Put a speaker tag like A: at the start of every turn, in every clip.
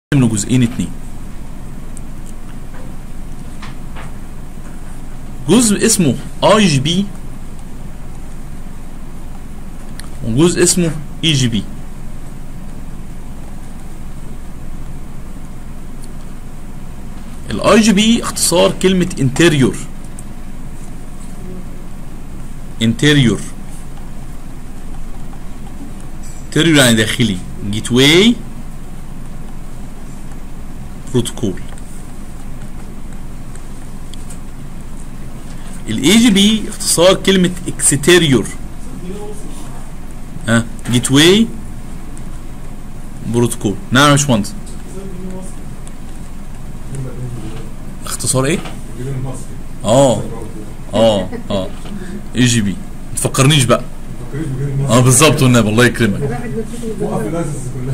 A: من جزئين اتنين جزء اسمه اي جي بي وجزء اسمه اي جي بي الاي جي بي اختصار كلمة انتريور انتريور انتريور يعني داخلي جيت واي بروتوكول الاي جي بي اختصار كلمة اكستيريور ها جيت واي بروتوكول نعم يا باشمهندس اختصار ايه؟ اه اه اه اي جي بي ما تفكرنيش بقى اه بالظبط والنبي الله يكرمك
B: وقف الناس كلها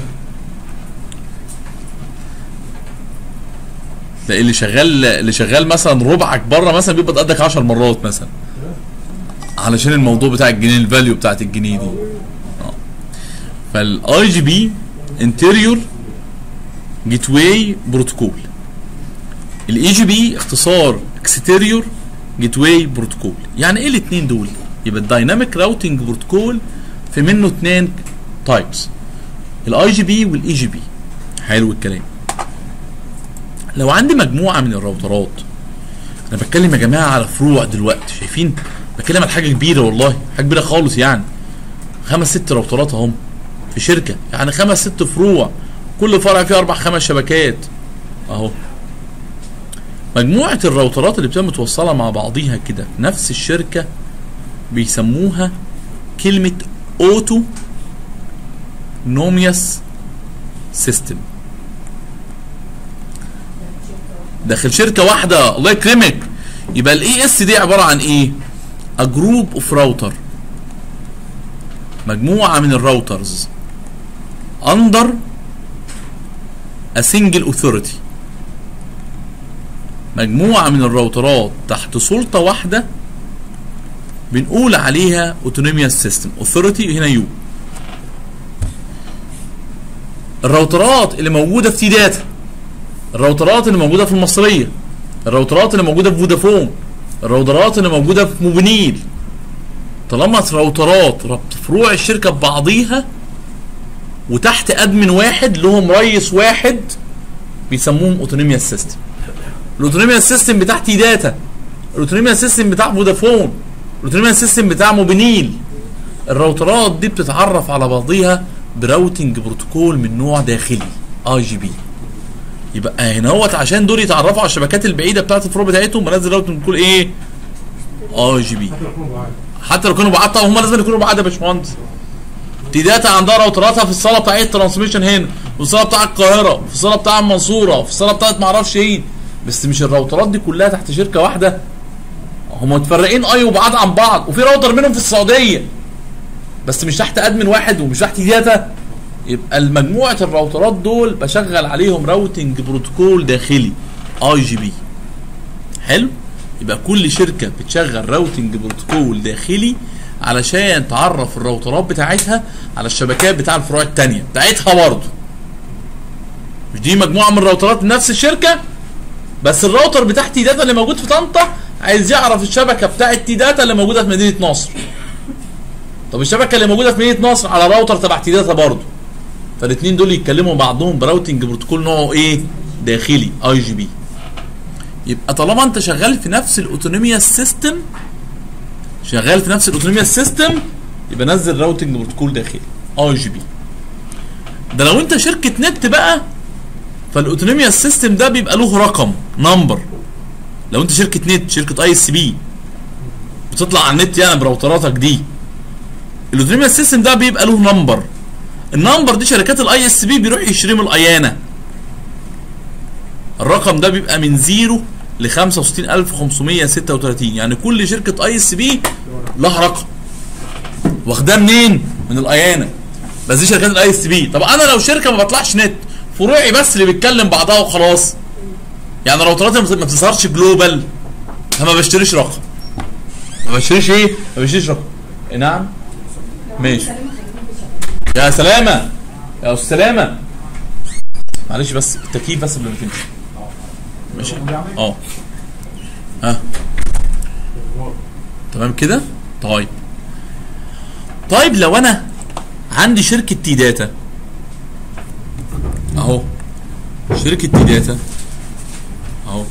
A: تلاقي اللي شغال اللي شغال مثلا ربعك بره مثلا بيبقى قدك 10 مرات مثلا علشان الموضوع بتاع الجنيه الفاليو بتاعت الجنيه دي اه فالاي جي بي انتريور جيت واي بروتوكول الاي جي بي اختصار اكستيريور جيت واي بروتوكول يعني ايه الاثنين دول يبقى الدايناميك راوتنج بروتوكول في منه اثنين تايبس الاي جي بي والاي جي بي حلو الكلام لو عندي مجموعه من الراوترات انا بتكلم يا جماعه على فروع دلوقتي شايفين بتكلم على حاجه كبيره والله حاجه كبيره خالص يعني خمس ست راوترات اهم في شركه يعني خمس ست فروع كل فرع فيه اربع خمس شبكات اهو مجموعه الراوترات اللي بتبقى متوصله مع بعضيها كده في نفس الشركه بيسموها كلمه اوتو نوميوس سيستم داخل شركه واحده الله يكرمك يبقى الاي اس دي عباره عن ايه a group of router مجموعه من الراوترز under a single authority مجموعه من الراوترات تحت سلطه واحده بنقول عليها autonomous system authority هنا يو الراوترات اللي موجوده في تي داتا الراوترات اللي موجوده في المصريه الراوترات اللي موجوده في فودافون الراوترات اللي موجوده في موبينيل طالما راوترات ربط فروع الشركه ببعضيها وتحت ادمن واحد لهم رئيس واحد بيسموهم اوتونوميا سيستم الاوتونوميا سيستم بتاع تي داتا الاوتونوميا سيستم بتاع فودافون الاوتونوميا سيستم بتاع موبينيل الراوترات دي بتتعرف على بعضيها براوتنج بروتوكول من نوع داخلي اي جي بي يبقى هنا هوت عشان دول يتعرفوا على الشبكات البعيده بتاعت الفروع بتاعتهم بنزل راوتنج بروتوكول ايه؟ اي جي بي حتى لو كانوا بعاد طبعا هم لازم يكونوا بعاد يا باشمهندس دي داتا عندها راوتراتها في الصاله بتاعت الترانسميشن هنا في الصاله بتاع القاهره في الصاله بتاع المنصوره في الصاله بتاعت معرفش ايه بس مش الراوترات دي كلها تحت شركه واحده هم متفرقين اي وبعاد عن بعض وفي راوتر منهم في السعوديه بس مش تحت ادمن واحد ومش تحت داتا يبقى المجموعه الراوترات دول بشغل عليهم راوتنج بروتوكول داخلي اي جي بي حلو يبقى كل شركه بتشغل راوتنج بروتوكول داخلي علشان تعرف الراوترات بتاعتها على الشبكات بتاع الفروع التانية بتاعتها برضه مش دي مجموعه من الراوترات من نفس الشركه بس الراوتر بتاع تي داتا اللي موجود في طنطا عايز يعرف الشبكه بتاعت تي داتا اللي موجوده في مدينه نصر طب الشبكه اللي موجوده في مدينه نصر على راوتر تبع تي داتا برضه فالاثنين دول يتكلموا بعضهم براوتنج بروتوكول نوعه ايه داخلي اي جي بي يبقى طالما انت شغال في نفس الاوتونوميا سيستم شغال في نفس الاوتونوميا سيستم يبقى نزل راوتنج بروتوكول داخلي اي جي بي ده لو انت شركه نت بقى فالاوتونوميا سيستم ده بيبقى له رقم نمبر لو انت شركه نت شركه اي اس بي بتطلع على النت يعني براوتراتك دي الاوتونوميا سيستم ده بيبقى له نمبر النمبر دي شركات الاي اس بي بيروح يشتري من الايانا الرقم ده بيبقى من زيرو ل 65536 يعني كل شركه اي اس بي لها رقم واخداه منين؟ من الايانا بس دي شركات الاي اس بي طب انا لو شركه ما بطلعش نت فروعي بس اللي بيتكلم بعضها وخلاص يعني راوتراتي ما بتظهرش جلوبال فما بشتريش رقم ما بشتريش ايه؟ ما بشتريش رقم إيه نعم ماشي يا سلامة يا أستاذ سلامة معلش بس التكييف بس قبل ما تمشي ماشي اه ها تمام كده طيب طيب لو انا عندي شركه تي داتا اهو شركه تي داتا اهو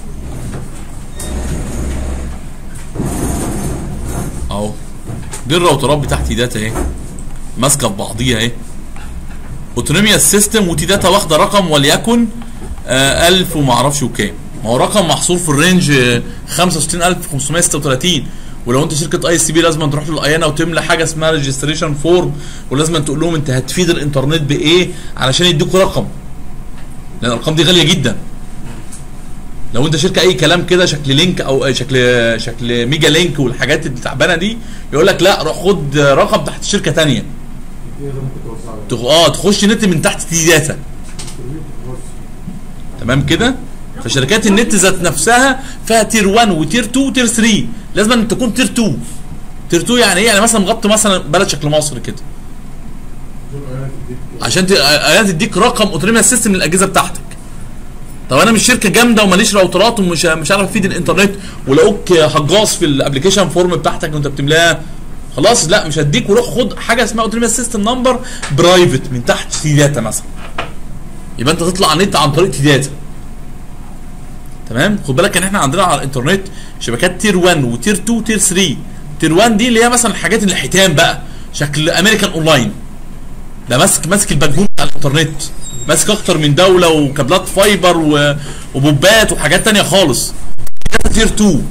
A: اهو دي الراوترات بتاعت تي داتا اهي ماسكه في بعضيها اهي اوتونوميا سيستم وتي داتا واخده رقم وليكن آه 1000 وما اعرفش وكام ما هو رقم محصور في الرينج آه 65536 ولو انت شركه اي سي بي لازم تروح للايانا وتملى حاجه اسمها ريجستريشن فورم ولازم تقول لهم انت هتفيد الانترنت بايه علشان يديكوا رقم لان الارقام دي غاليه جدا لو انت شركه اي كلام كده شكل لينك او شكل شكل ميجا لينك والحاجات التعبانه دي يقول لك لا روح خد رقم تحت شركه تانية
B: كده ممكن توزعها
A: تخ- اه تخش نت من تحت تي داتا تمام كده فشركات النت ذات نفسها فيها تير 1 وتير 2 وتير 3 لازم أن تكون تير 2 تير 2 يعني ايه يعني مثلا مغطي مثلا بلد شكل مصر كده عشان ت- آه، تديك رقم اوتونوميا سيستم للاجهزه بتاعتك طب انا مش شركه جامده وماليش راوترات ومش مش عارف افيد الانترنت ولقوك هجاص في الابلكيشن فورم بتاعتك وانت بتملاها خلاص لا مش هديك وروح خد حاجه اسمها اوتونوميا سيستم نمبر برايفت من تحت تي داتا مثلا يبقى انت تطلع على النت عن طريق تي داتا تمام خد بالك ان احنا عندنا على الانترنت شبكات تير 1 وتير 2 وتير 3 تير 1 دي اللي هي مثلا الحاجات اللي حيتان بقى شكل امريكان اونلاين ده ماسك ماسك الباكبون بتاع الانترنت ماسك اكتر من دوله وكابلات فايبر و... وبوبات وحاجات تانية خالص ده تير 2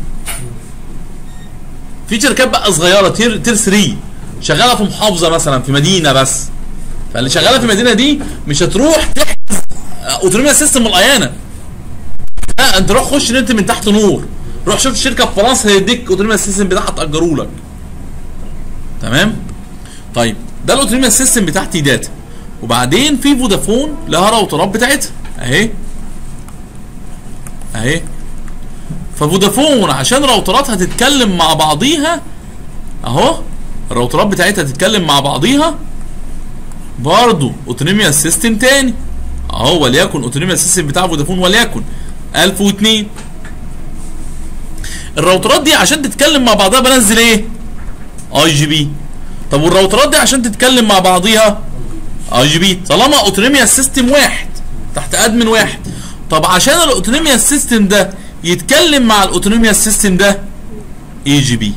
A: في شركات بقى صغيره تير تير 3 شغاله في محافظه مثلا في مدينه بس فاللي شغاله في المدينه دي مش هتروح تحجز اوتونوميا سيستم من الايانه لا انت روح خش نت من تحت نور روح شوف شركه في فرنسا هيديك اوتونوميا سيستم بتاعها تاجره لك تمام طيب ده الاوتونوميا سيستم بتاع تي داتا وبعدين في فودافون لها راوترات بتاعتها اهي اهي ففودافون عشان راوتراتها تتكلم مع بعضيها اهو الراوترات بتاعتها تتكلم مع بعضيها برضو اوتونوميا سيستم تاني اهو وليكن اوتونوميا سيستم بتاع فودافون وليكن 1002 الراوترات دي عشان تتكلم مع بعضها بنزل ايه اي جي بي طب والراوترات دي عشان تتكلم مع بعضيها اي جي بي طالما اوتونوميا سيستم واحد تحت ادمن واحد طب عشان الاوتونوميا سيستم ده يتكلم مع الاوتونوميا سيستم ده اي جي بي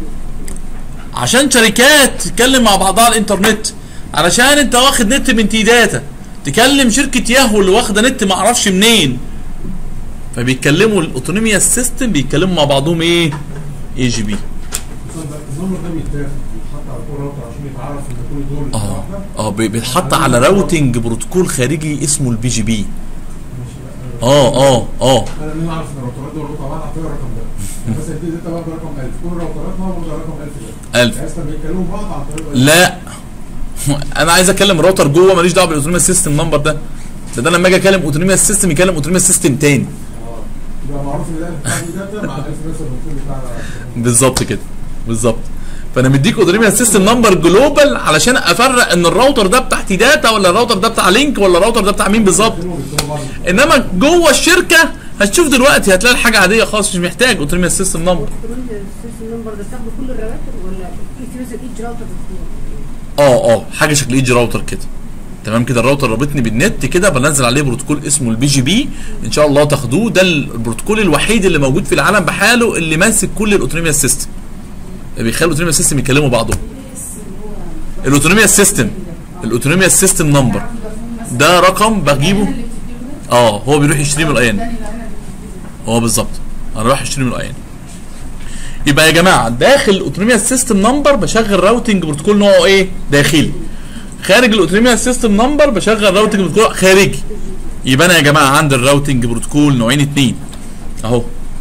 A: عشان شركات تتكلم مع بعضها على الانترنت علشان انت واخد نت من تي داتا تكلم شركه ياهو اللي واخده نت معرفش منين فبيتكلموا الاوتونوميا سيستم بيتكلموا مع بعضهم ايه اي جي بي
B: النمبر ده بيتاخد بيتحط على كل راوتر عشان يتعرف ان كل دول
A: اه
B: واحدة.
A: اه بي- بيتحط على راوتنج بروتوكول خارجي اسمه البي جي بي
B: ماشي بقى.
A: اه اه اه
B: انا منين اعرف ان الراوترات دول رقم واحد اعطيها الرقم ده مثلا دي داتا بقى برقم 1000 كل راوتراتها واخده رقم 1000 ده
A: 1000
B: بحيث لما يتكلموا بعض عن طريق
A: لا انا عايز اكلم راوتر جوه ماليش دعوه بالاوتونوميا سيستم نمبر ده ده, ده لما اجي اكلم اوتونوميا سيستم يكلم اوتونوميا سيستم تاني
B: اه يبقى معروف ان ده بتاع دي داتا مع 1000 مثلا الرسول بتاع
A: بالظبط كده بالظبط فانا مديك اوتونوميا سيستم نمبر جلوبال علشان افرق ان الراوتر ده بتاع تي داتا ولا الراوتر ده بتاع لينك ولا الراوتر ده بتاع مين بالظبط
B: بيتكلموا بيكتبوا بعض
A: انما جوه الشركه هتشوف دلوقتي هتلاقي الحاجه عاديه خالص مش محتاج اوتونوميا سيستم نمبر
C: السيستم نمبر ده بتاخده كل الرواتر ولا في مثلا ايج راوتر بتكون
A: اه اه حاجه شكل ايجي راوتر كده تمام كده الراوتر رابطني بالنت كده بنزل عليه بروتوكول اسمه البي جي بي ان شاء الله تاخدوه ده البروتوكول الوحيد اللي موجود في العالم بحاله اللي ماسك كل الاوتونوميا سيستم بيخلي الاوتونوميا سيستم يكلموا بعضهم الاوتونوميا سيستم الاوتونوميا سيستم نمبر ده رقم بجيبه اه هو بيروح يشتريه من الايان هو بالظبط انا رايح اشتري من الايان يبقى يا جماعه داخل الاوتونوميا سيستم نمبر بشغل راوتنج بروتوكول نوعه ايه داخلي خارج الاوتونوميا سيستم نمبر بشغل راوتنج بروتوكول خارجي يبقى انا يا جماعه عندي الراوتنج بروتوكول نوعين اتنين اهو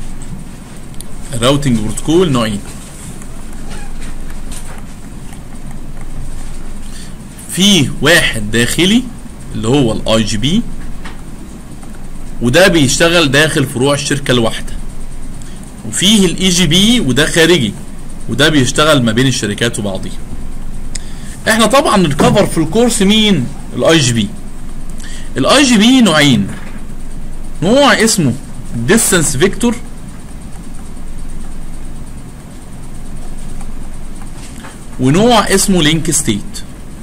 A: الراوتنج بروتوكول نوعين في واحد داخلي اللي هو الاي جي بي وده بيشتغل داخل فروع الشركه الواحده وفيه الاي جي بي وده خارجي وده بيشتغل ما بين الشركات وبعضيها احنا طبعا نكفر في الكورس مين الاي جي بي الاي جي بي نوعين نوع اسمه distance vector ونوع اسمه لينك ستيت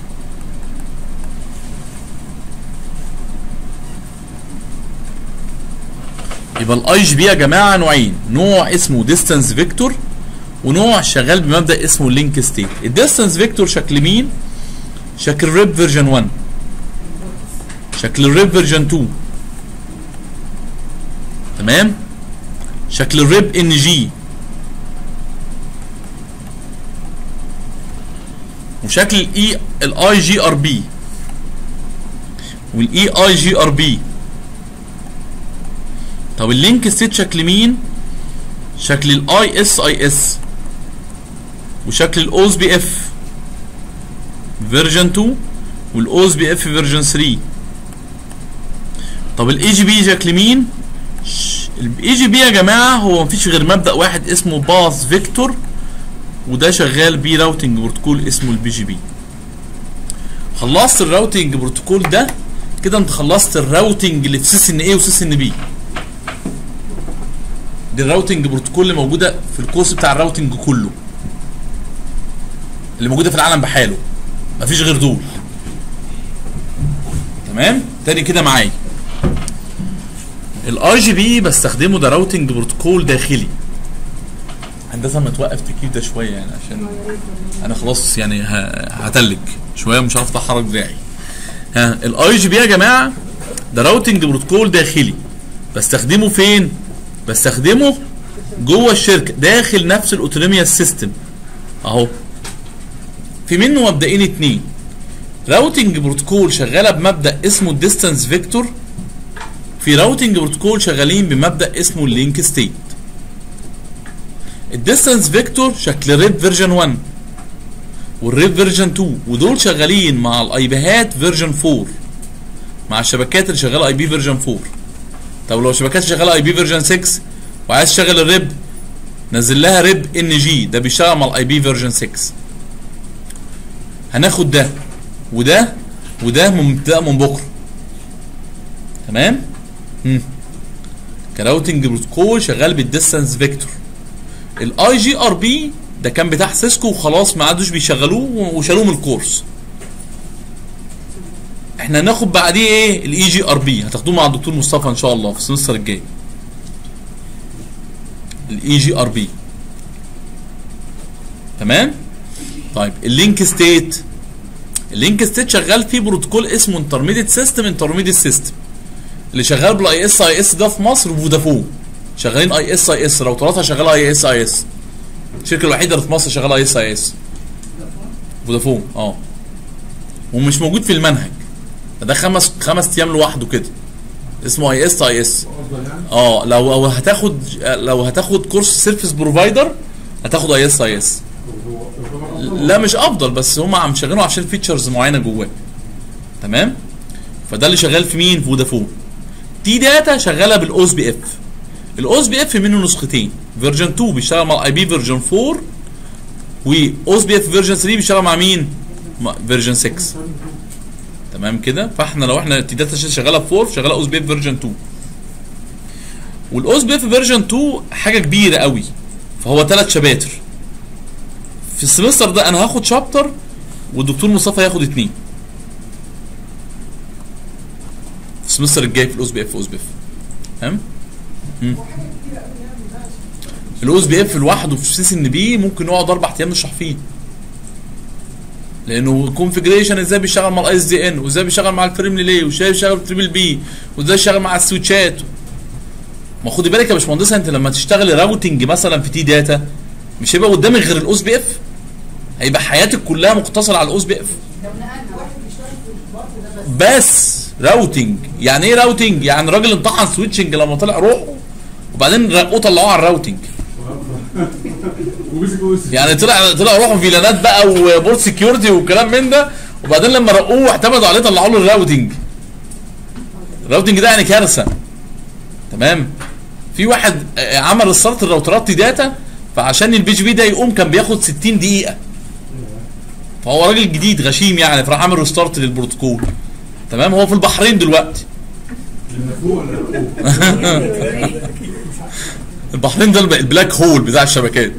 A: يبقى الاي جي بي يا جماعه نوعين نوع اسمه ديستانس فيكتور ونوع شغال بمبدا اسمه اللينك ستيت الديستانس فيكتور شكل مين شكل ريب فيرجن 1 شكل الريب فيرجن 2 تمام شكل الريب ان جي وشكل الاي الاي جي ار بي والاي اي جي ار بي طب اللينك ستيت شكل مين شكل الاي اس اي اس وشكل الاوز بي اف فيرجن 2 والاوز بي اف فيرجن 3 طب الاي جي بي شكل مين الاي جي بي يا جماعه هو مفيش غير مبدا واحد اسمه باث فيكتور وده شغال بيه راوتنج بروتوكول اسمه البي جي بي خلصت الراوتنج بروتوكول ده كده انت خلصت الراوتنج اللي في سيس ان ايه وسيس ان بي دي الراوتنج بروتوكول اللي موجوده في الكورس بتاع الراوتنج كله اللي موجوده في العالم بحاله مفيش غير دول تمام تاني كده معايا الاي جي بي بستخدمه ده راوتنج بروتوكول داخلي هندسه ما توقف تكييف ده شويه يعني عشان انا خلاص يعني ه- هتلج شويه مش عارف اتحرك دراعي ها الاي جي بي يا جماعه ده راوتنج بروتوكول داخلي بستخدمه فين بستخدمه جوه الشركه داخل نفس الاوتونوميا سيستم اهو في منه مبدئين اتنين راوتنج بروتوكول شغاله بمبدا اسمه الديستانس فيكتور في راوتنج بروتوكول شغالين بمبدا اسمه اللينك ستيت الديستانس فيكتور شكل ريب فيرجن 1 والريب فيرجن 2 ودول شغالين مع الاي بيهات فيرجن 4 مع الشبكات اللي شغاله اي بي فيرجن 4 طب لو شبكات شغاله اي بي فيرجن 6 وعايز تشغل الريب نزل لها ريب ان جي ده بيشتغل مع الاي بي فيرجن 6 هناخد ده وده وده مبتدأ من بكره تمام مم. كراوتنج بروتوكول شغال بالديستانس فيكتور الاي جي ار بي ده كان بتاع سيسكو وخلاص ما عادوش بيشغلوه وشالوه من الكورس احنا هناخد بعديه ايه الاي جي ار بي هتاخدوه مع الدكتور مصطفى ان شاء الله في السمستر الجاي الاي جي ار بي تمام طيب اللينك ستيت اللينك ستيت شغال فيه بروتوكول اسمه انترميديت سيستم انترميديت سيستم اللي شغال بالاي اس اي اس ده في مصر وفودافون شغالين اي اس اي اس راوتراتها شغاله اي اس اي اس الشركه الوحيده اللي في مصر شغاله اي اس اي اس فودافون اه ومش موجود في المنهج ده خمس خمس ايام لوحده كده اسمه اي اس اي اس
B: افضل يعني
A: اه لو لو هتاخد لو هتاخد كورس سيرفيس بروفايدر هتاخد اي اس اي اس
B: هو هو يعتبر
A: لا مش افضل بس هم عم شغالوا عشان فيتشرز معينه جواه تمام فده اللي شغال في مين فودافون تي داتا شغاله بالاوز بي اف الاوز بي اف منه نسختين فيرجن 2 بيشتغل مع الاي بي فيرجن 4 واوز بي اف فيرجن 3 بيشتغل مع مين مع فيرجن 6 تمام كده فاحنا لو احنا تي داتا شغاله في 4 شغاله اوز بي اف فيرجن 2 والاوز بي اف فيرجن 2 حاجه كبيره قوي فهو ثلاث شباتر في السمستر ده انا هاخد شابتر والدكتور مصطفى هياخد اتنين في السمستر الجاي في الاوز بي اف اوز بي اف تمام مم. الاوز بي اف لوحده في سيس ان بي ممكن نقعد اربع ايام نشرح فيه لانه كونفجريشن ازاي بيشتغل مع الاي اس دي ان وازاي بيشتغل مع الفريم ريلي وازاي بيشتغل تريبل بي وازاي بيشتغل مع السويتشات ما خدي بالك يا باشمهندس انت لما تشتغل راوتنج مثلا في تي داتا مش هيبقى قدامك غير الاوز بي اف هيبقى حياتك كلها مقتصره على الاوز بي اف بس راوتنج يعني ايه راوتنج يعني راجل امتحن سويتشنج لما طلع روحه وبعدين رقوه طلعوه على الراوتنج
B: ومسك وسك
A: يعني طلع طلع روحه فيلانات بقى وبورد سكيورتي وكلام من ده وبعدين لما رقوه واعتمدوا عليه طلعوا له الراوتنج الراوتنج ده يعني كارثه تمام في واحد آه، عمل ريستارت الراوترات دي داتا فعشان البي جي بي ده يقوم كان بياخد 60 دقيقه فهو راجل جديد غشيم يعني فراح عامل ريستارت للبروتوكول تمام هو في البحرين دلوقتي
B: اللي فوق ولا فوق
A: البحرين ده الب- البلاك هول بتاع الشبكات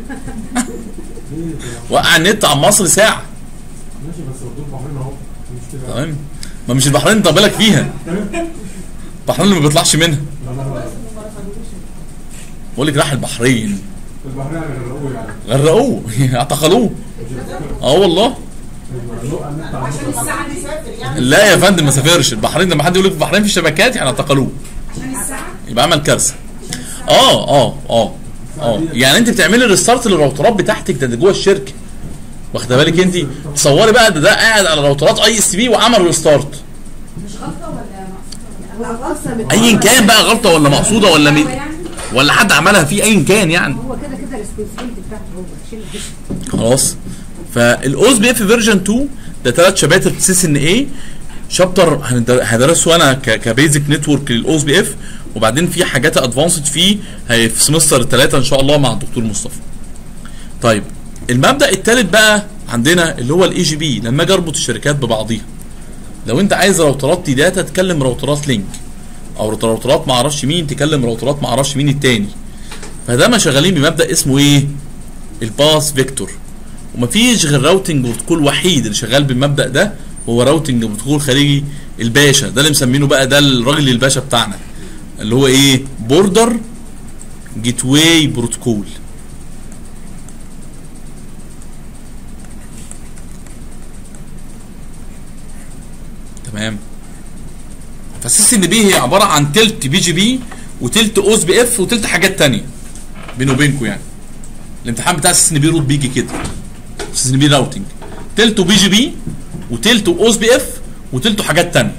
A: وقع النت عن مصر ساعه
B: ماشي بس ردود بحرين اهو مش كده
A: تمام ما مش البحرين انت بالك فيها البحرين اللي ما بيطلعش منها
B: لا لا لا
A: بقول لك راح البحرين
B: البحرين غرقوه يعني
A: غرقوه اعتقلوه اه والله
B: غرقوه على النت على النت.
D: الساعة نسافر يعني
A: لا يا فندم ما سافرش البحرين لما حد يقول لك البحرين في الشبكات يعني اعتقلوه
D: عشان الساعة
A: يبقى عمل كارثه اه اه اه اه يعني انت بتعملي ريستارت للراوترات بتاعتك ده, ده جوه الشركه واخده بالك انت تصوري بقى ده, ده قاعد على راوترات اي اس بي وعمل ريستارت
C: مش غلطه ولا مقصوده هو غلطه من
A: ايا كان بقى غلطه ولا مقصوده ولا مين
C: يعني
A: ولا حد عملها فيه ايا كان يعني
C: هو كده كده الريسبونسبيلتي بتاعته هو شيل الدش
A: خلاص فالاوز بي اف فيرجن 2 ده ثلاث شباتر سيس ان ايه شابتر هدرسه انا ك- كبيزك نتورك للاوز بي اف وبعدين في حاجات ادفانسد فيه هي في سمستر الثلاثه ان شاء الله مع الدكتور مصطفى. طيب المبدا الثالث بقى عندنا اللي هو الاي جي بي لما اجي اربط الشركات ببعضيها. لو انت عايز راوترات تي داتا تكلم راوترات لينك او راوترات ما اعرفش مين تكلم راوترات ما اعرفش مين التاني. فده ما شغالين بمبدا اسمه ايه؟ الباس فيكتور. ومفيش غير راوتنج بروتوكول وحيد اللي شغال بالمبدا ده هو راوتنج بروتوكول خارجي الباشا ده اللي مسمينه بقى ده الراجل الباشا بتاعنا اللي هو ايه بوردر جيت واي بروتوكول تمام فالسيس ان بي هي عباره عن تلت بي جي بي وتلت اوز بي اف وتلت حاجات تانية بيني وبينكم يعني الامتحان بتاع السيس ان بي روت بيجي كده سيس ان بي راوتنج تلته بي جي بي وتلته اوز بي اف وتلته حاجات تانية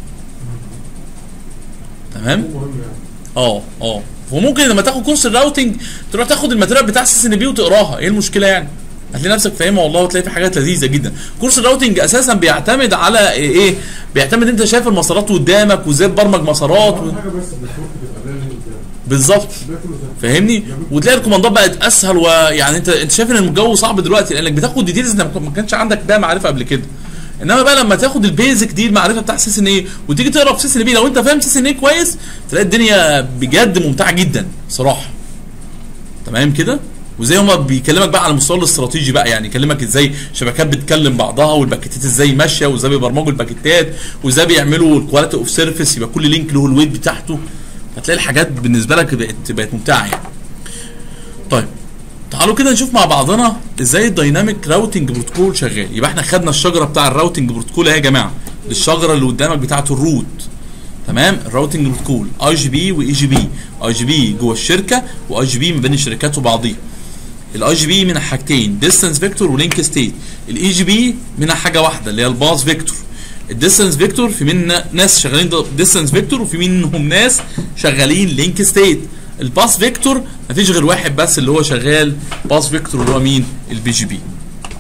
A: تمام
B: مهم يعني
A: اه اه وممكن لما تاخد كورس الراوتنج تروح تاخد الماتيريال بتاع السيس ان بي وتقراها ايه المشكله يعني هتلاقي نفسك فاهمها والله وتلاقي في حاجات لذيذه جدا كورس الراوتنج اساسا بيعتمد على ايه بيعتمد انت شايف المسارات قدامك وازاي تبرمج مسارات و...
B: اهم حاجه بس النتورك تبقى باين قدام
A: بالظبط
B: ده كله زي
A: فاهمني وتلاقي الكوماندات بقت اسهل ويعني انت انت شايف ان الجو صعب دلوقتي لانك بتاخد ديتيلز انك ما كانش عندك بقى معرفه قبل كده انما بقى لما تاخد البيزك دي المعرفه بتاع سيس ان ايه وتيجي تقرا في سيس ان بي لو انت فاهم سيس ان ايه كويس تلاقي الدنيا بجد ممتعه جدا صراحه تمام كده وزي هما بيكلمك بقى على المستوى الاستراتيجي بقى يعني يكلمك ازاي شبكات بتكلم بعضها والباكيتات ازاي ماشيه وازاي بيبرمجوا الباكيتات وازاي بيعملوا الكواليتي اوف سيرفيس يبقى كل لينك له الويت بتاعته هتلاقي الحاجات بالنسبه لك بقت بقت ممتعه يعني. طيب تعالوا كده نشوف مع بعضنا ازاي الدايناميك راوتنج بروتوكول شغال يبقى احنا خدنا الشجره بتاع الراوتنج بروتوكول اهي يا جماعه الشجره اللي قدامك بتاعته الروت تمام الراوتنج بروتوكول اي جي بي واي جي بي اي جي بي جوه الشركه واي جي بي ما بين الشركات وبعضيها الاي جي بي منها حاجتين ديستانس فيكتور ولينك ستيت الاي جي بي منها حاجه واحده اللي هي الباس فيكتور الديستانس فيكتور في مننا ناس شغالين ديستانس فيكتور وفي منهم ناس شغالين لينك ستيت الباس فيكتور مفيش غير واحد بس اللي هو شغال باس فيكتور اللي هو مين البي جي بي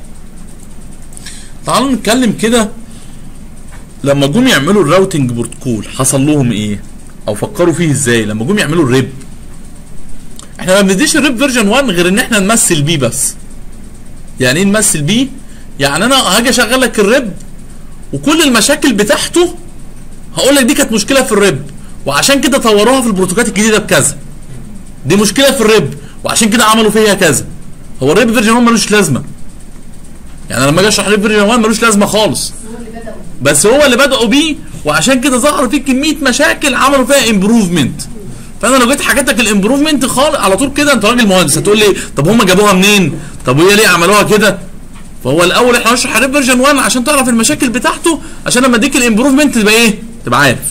A: تعالوا نتكلم كده لما جم يعملوا الراوتنج بروتوكول حصل لهم ايه او فكروا فيه ازاي لما جم يعملوا الريب احنا ما بنديش الريب فيرجن 1 غير ان احنا نمثل بيه بس يعني ايه نمثل بيه يعني انا هاجي اشغل لك الريب وكل المشاكل بتاعته هقول لك دي كانت مشكله في الريب وعشان كده طوروها في البروتوكولات الجديده بكذا دي مشكله في الريب وعشان كده عملوا فيها كذا هو الريب فيرجن 1 ملوش لازمه يعني أنا لما اجي اشرح الريب فيرجن 1 ملوش لازمه خالص
C: هو اللي بدأوا
A: بس هو اللي بدأوا بيه وعشان كده ظهر فيه كميه مشاكل عملوا فيها امبروفمنت فانا لو جيت حكيت لك الامبروفمنت خالص على طول كده انت راجل مهندس هتقول لي طب هم جابوها منين؟ طب وهي ليه عملوها كده؟ فهو الاول احنا هنشرح الريب فيرجن 1 عشان تعرف المشاكل بتاعته عشان لما اديك الامبروفمنت تبقى ايه؟ تبقى عارف.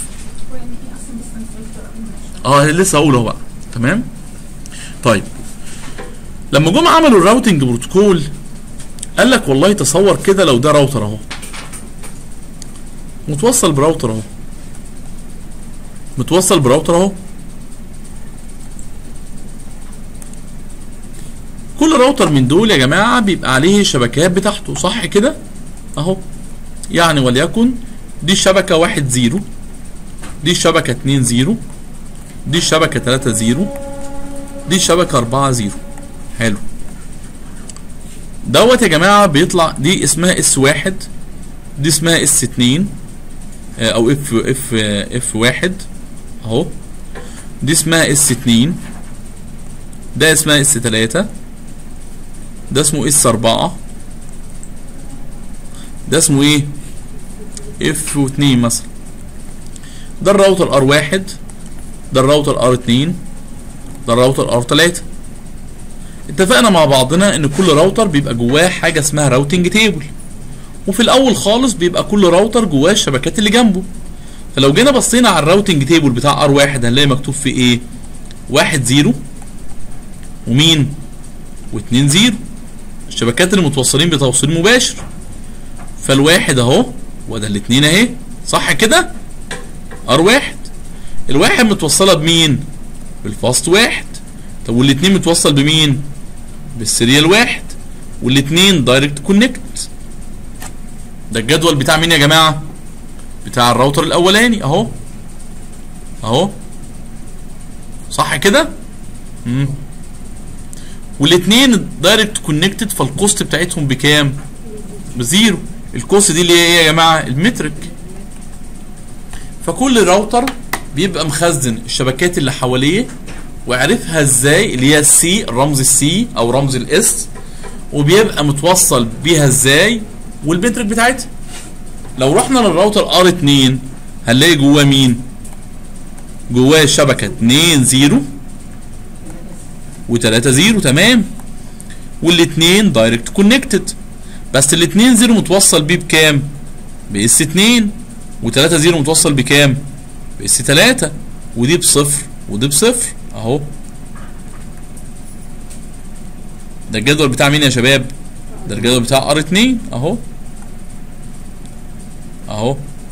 A: اه لسه هقول اهو بقى تمام؟ طيب لما جم عملوا الراوتنج بروتوكول قال لك والله تصور كده لو ده راوتر اهو متوصل براوتر اهو متوصل براوتر اهو كل راوتر من دول يا جماعه بيبقى عليه شبكات بتاعته صح كده اهو يعني وليكن دي الشبكه واحد زيرو دي الشبكه اتنين زيرو دي الشبكه تلاتة زيرو دي الشبكه اربعة زيرو حلو دوت يا جماعه بيطلع دي اسمها اس واحد دي اسمها اس اتنين آه، او اف اف اف واحد اهو دي اسمها اس اتنين ده اسمها اس تلاتة ده اسمه اس اربعة ده اسمه ايه اف واتنين مثلا ده الراوتر ار واحد ده الراوتر ار اتنين ده الراوتر ار تلاتة اتفقنا مع بعضنا ان كل راوتر بيبقى جواه حاجة اسمها راوتنج تيبل وفي الاول خالص بيبقى كل راوتر جواه الشبكات اللي جنبه فلو جينا بصينا على الراوتنج تيبل بتاع ار واحد هنلاقي مكتوب فيه ايه واحد زيرو ومين واتنين زيرو الشبكات اللي متوصلين بتوصيل مباشر فالواحد اهو وده الاتنين اهي صح كده ار واحد الواحد متوصله بمين بالفاست واحد طب والاتنين متوصل بمين بالسيريال واحد والاتنين دايركت كونكت ده الجدول بتاع مين يا جماعه بتاع الراوتر الاولاني اهو اهو صح كده امم والاثنين دايركت كونكتد فالكوست بتاعتهم بكام بزيرو الكوست دي اللي هي ايه يا جماعه المترك فكل راوتر بيبقى مخزن الشبكات اللي حواليه وعرفها ازاي اللي هي السي رمز السي او رمز الاس وبيبقى متوصل بيها ازاي والمترك بتاعتها لو رحنا للراوتر ار 2 هنلاقي جواه مين جواه شبكه 2 0 و3 0 تمام والاثنين دايركت كونكتد بس الاثنين 0 متوصل بيه بكام باس 2 و3 0 متوصل بكام باس 3 ودي بصفر ودي بصفر اهو ده الجدول بتاع مين يا شباب ده الجدول بتاع ار 2 اهو اهو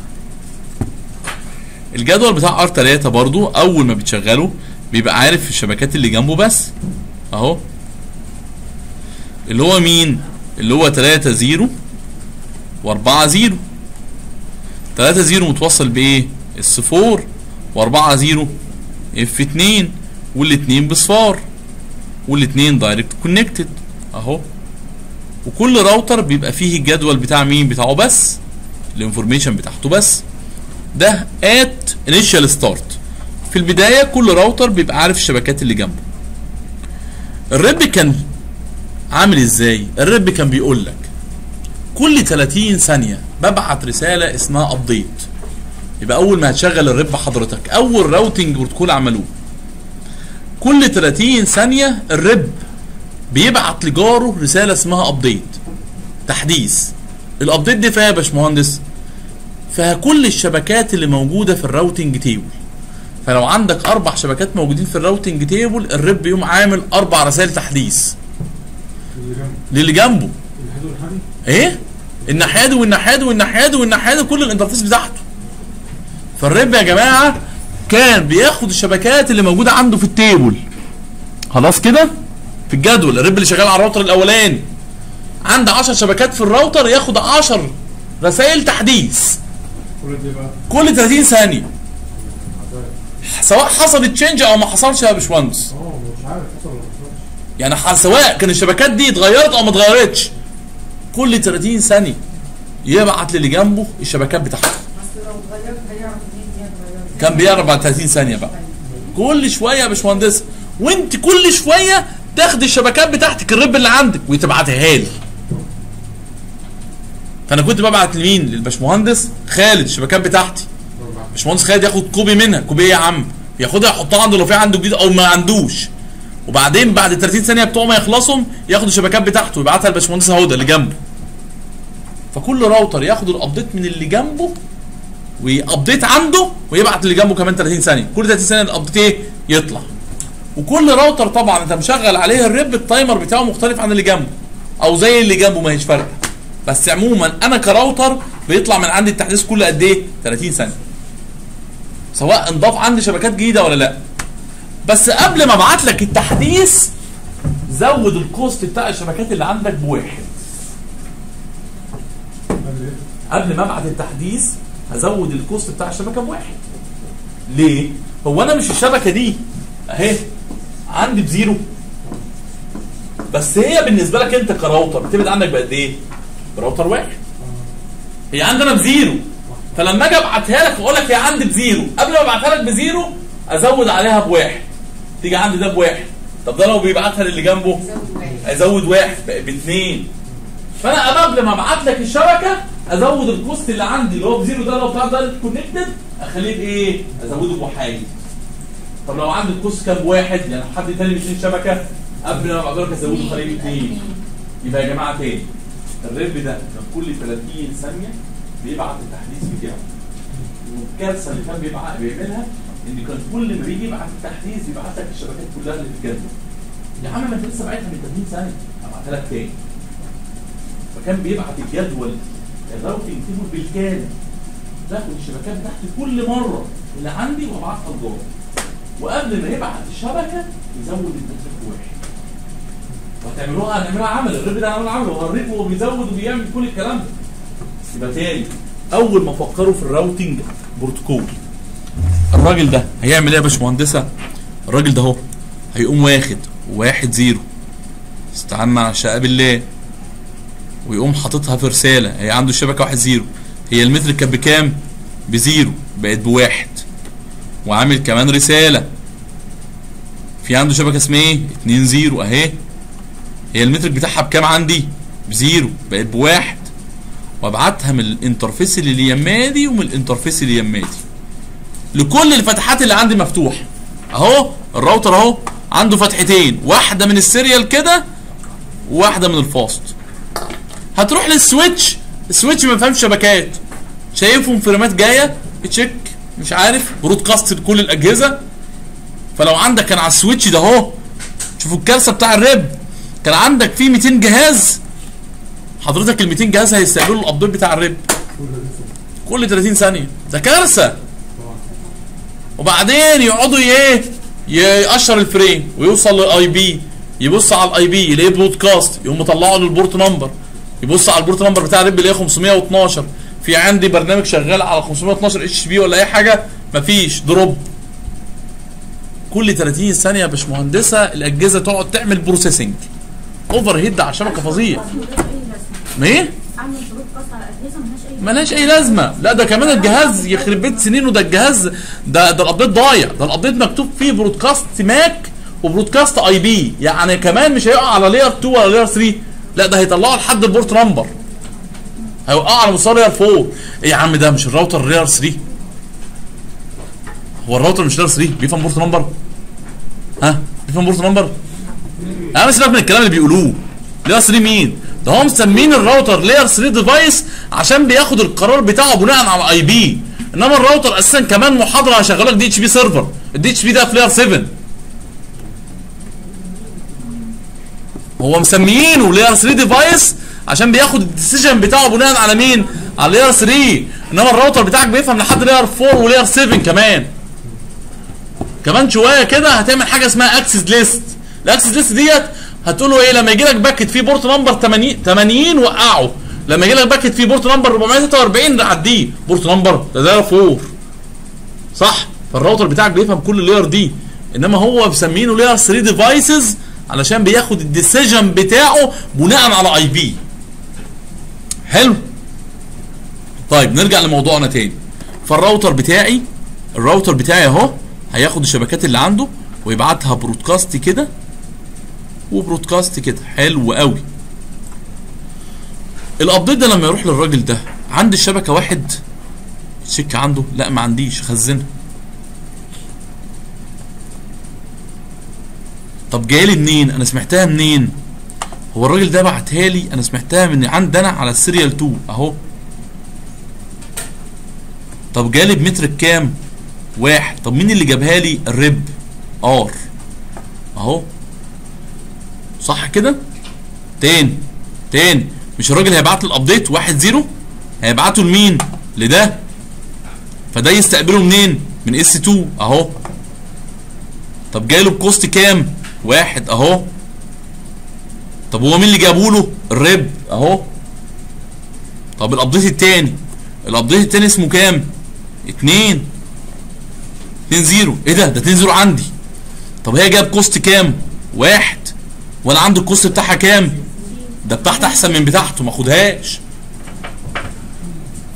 A: الجدول بتاع ار 3 برضو اول ما بتشغله بيبقى عارف الشبكات اللي جنبه بس اهو اللي هو مين اللي هو 3 0 و4 0 3 0 متوصل بايه اس 4 و4 0 اف 2 والاثنين بصفار والاثنين دايركت كونكتد اهو وكل راوتر بيبقى فيه الجدول بتاع مين بتاعه بس الانفورميشن بتاعته بس ده ات انيشال ستارت في البدايه كل راوتر بيبقى عارف الشبكات اللي جنبه الرب كان عامل ازاي الرب كان بيقول لك كل 30 ثانيه ببعت رساله اسمها ابديت يبقى اول ما هتشغل الرب حضرتك اول راوتنج بروتوكول عملوه كل 30 ثانيه الرب بيبعت لجاره رساله اسمها ابديت تحديث الابديت دي فيها يا باشمهندس فيها كل الشبكات اللي موجوده في الراوتنج تيبل فلو عندك اربع شبكات موجودين في الراوتنج تيبل الرب يقوم عامل اربع رسائل تحديث
B: اللي جنبه
A: للي جنبه
B: الحدود والحدي
A: ايه الناحيه دي والناحيه دي والناحيه دي والناحيه دي كل الانترفيس بتاعته فالرب يا جماعه كان بياخد الشبكات اللي موجوده عنده في التيبل خلاص كده في الجدول الرب اللي شغال على الراوتر الاولاني عنده 10 شبكات في الراوتر ياخد 10 رسائل تحديث
B: كل دي بقى
A: كل 30 ثانيه سواء حصل تشينج او ما حصلش يا باشمهندس
B: اه مش عارف حصل ولا ما حصلش
A: يعني ح- سواء كان الشبكات دي اتغيرت او ما اتغيرتش كل 30 ثانيه يبعت للي جنبه الشبكات بتاعته
C: بس لو اتغيرت هيعرف منين هي اتغيرت
A: كان بيعرف بعد 30 ثانيه بقى كل شويه يا باشمهندس وانت كل شويه تاخد الشبكات بتاعتك الرب اللي عندك وتبعتها لي فانا كنت ببعت لمين للباشمهندس خالد الشبكات بتاعتي باشمهندس خالد ياخد كوبي منها كوبي ايه يا عم ياخدها يحطها عنده لو في عنده جديد او ما عندوش وبعدين بعد 30 ثانيه بتوع ما يخلصهم ياخد الشبكات بتاعته ويبعتها للباشمهندس هدى اللي جنبه فكل راوتر ياخد الابديت من اللي جنبه ويابديت عنده ويبعت اللي جنبه كمان 30 ثانيه كل 30 ثانيه الابديت ايه يطلع وكل راوتر طبعا انت مشغل عليه الريب التايمر بتاعه مختلف عن اللي جنبه او زي اللي جنبه ما هيش فارقه بس عموما انا كراوتر بيطلع من عندي التحديث كل قد ايه 30 ثانيه سواء انضاف عندي شبكات جديده ولا لا بس قبل ما ابعت لك التحديث زود الكوست بتاع الشبكات اللي عندك بواحد
B: قال لي
A: قبل ما ابعت التحديث هزود الكوست بتاع الشبكه بواحد ليه هو انا مش الشبكه دي اهي عندي بزيرو بس هي بالنسبه لك انت كراوتر بتبعد عنك بقد ايه براوتر واحد هي عندنا بزيرو فلما اجي ابعتها لك واقول لك هي عندي بزيرو قبل ما ابعتها لك بزيرو ازود عليها بواحد تيجي عندي ده بواحد طب ده لو بيبعتها للي جنبه
C: زود واحد
A: ازود واحد بقى باثنين فانا قبل ما ابعت لك الشبكه ازود الكوست اللي عندي اللي هو بزيرو ده لو بتاع ده كونكتد اخليه بايه؟ ازوده بوحايد طب لو عندي الكوست كام بواحد يعني حد تاني بيشيل شبكه قبل ما ابعت لك ازوده خليه باثنين يبقى يا جماعه تاني الريب ده كان كل 30 ثانيه بيبعت التحديث بتاعه والكارثه اللي كان بيبعت بيعملها ان كان كل ما بيجي يبعت التحديث يبعت لك الشبكات كلها اللي في الجدول يا عم ما انت لسه باعتها من 30 ثانيه ابعتها لك تاني فكان بيبعت الجدول الراوتنج تيبل بالكامل باخد الشبكات بتاعتي كل مره اللي عندي وابعتها لجوه وقبل ما يبعت الشبكه يزود النتورك واحد وهتعملوها هنعملها عمل الرب ده هنعمل عمل وهوريكم هو بيزود وبيعمل كل الكلام ده يبقى تاني اول ما فكروا في الراوتنج بروتوكول الراجل ده هيعمل ايه يا باشمهندسه الراجل ده اهو هيقوم واخد واحد زيرو استعان مع شقاب الله ويقوم حاططها في رساله هي عنده الشبكه واحد زيرو هي المتر كانت بكام؟ بزيرو بقت بواحد وعامل كمان رساله في عنده شبكه اسمها ايه؟ 2 زيرو اهي هي المتر بتاعها بكام عندي؟ بزيرو بقت بواحد وابعتها من الانترفيس اللي يمادي ومن الانترفيس اللي يمادي لكل الفتحات اللي عندي مفتوحه اهو الراوتر اهو عنده فتحتين واحده من السيريال كده وواحده من الفاست هتروح للسويتش السويتش ما فهمش شبكات شايفهم فريمات جايه تشيك مش عارف برودكاست لكل الاجهزه فلو عندك كان على السويتش ده اهو شوفوا الكارثه بتاع الريب كان عندك فيه 200 جهاز حضرتك ال 200 جهاز هيستقبلوا الابديت بتاع الريب كل 30 ثانيه ده كارثه وبعدين يقعدوا ايه يقشر الفريم ويوصل للاي بي يبص على الاي بي يلاقيه برودكاست يقوم مطلعه للبورت نمبر يبص على البورت نمبر بتاع الريب يلاقيه 512 في عندي برنامج شغال على 512 اتش بي ولا اي حاجه مفيش دروب كل 30 ثانيه يا باشمهندسه الاجهزه تقعد تعمل بروسيسنج اوفر هيد على الشبكه فظيع ما ايه
D: اعمل برودكاست على اجهزه ملهاش اي
A: ملهاش اي لازمه لا ده كمان الجهاز يخرب بيت سنينه ده الجهاز ده ده الابديت ضايع ده الابديت مكتوب فيه برودكاست ماك وبرودكاست اي بي يعني كمان مش هيقع على لاير 2 ولا لاير 3 لا ده هيطلعه لحد البورت نمبر هيوقعه على مستوى لاير 4 ايه يا عم ده مش الراوتر لاير 3 هو الراوتر مش لاير 3 بيفهم بورت نمبر ها بيفهم بورت نمبر انا سيبك من الكلام اللي بيقولوه لاير 3 مين ده هم مسمين الراوتر لاير 3 ديفايس عشان بياخد القرار بتاعه بناء على اي بي انما الراوتر اساسا كمان محاضره هشغلك دي اتش بي سيرفر الدي اتش بي ده في لاير 7 هو مسميينه لاير 3 ديفايس عشان بياخد الديسيجن بتاعه بناء على مين؟ على لاير 3 انما الراوتر بتاعك بيفهم لحد لاير 4 ولاير 7 كمان كمان شويه كده هتعمل حاجه اسمها اكسس ليست الاكسس ليست ديت هتقول له ايه لما يجي لك باكت فيه بورت نمبر 80 80 وقعه لما يجي لك باكت فيه بورت نمبر 443 عديه بورت نمبر ده ده 4 صح فالراوتر بتاعك بيفهم كل لاير دي انما هو مسمينه لاير 3 ديفايسز علشان بياخد الديسيجن بتاعه بناء على اي بي حلو طيب نرجع لموضوعنا تاني فالراوتر بتاعي الراوتر بتاعي اهو هياخد الشبكات اللي عنده ويبعتها برودكاست كده وبرودكاست كده حلو قوي الابديت ده لما يروح للراجل ده عندي الشبكه واحد تشيك عنده لا ما عنديش خزنها طب جايلي منين انا سمعتها منين هو الراجل ده بعتها لي انا سمعتها من عندي انا على السيريال 2 اهو طب جالي بمتر بكام واحد طب مين اللي جابها لي الرب ار اهو صح كده تاني تاني مش الراجل هيبعت لي الابديت واحد زيرو هيبعته لمين لده فده يستقبله منين من اس 2 اهو طب جايله بكوست كام واحد اهو طب هو مين اللي جابه له الرب اهو طب الابديت التاني الابديت التاني اسمه كام اتنين اتنين زيرو ايه ده ده اتنين زيرو عندي طب هي جاب كوست كام واحد وانا عندي الكوست بتاعها كام ده بتاعتي احسن من بتاعته ما اخدهاش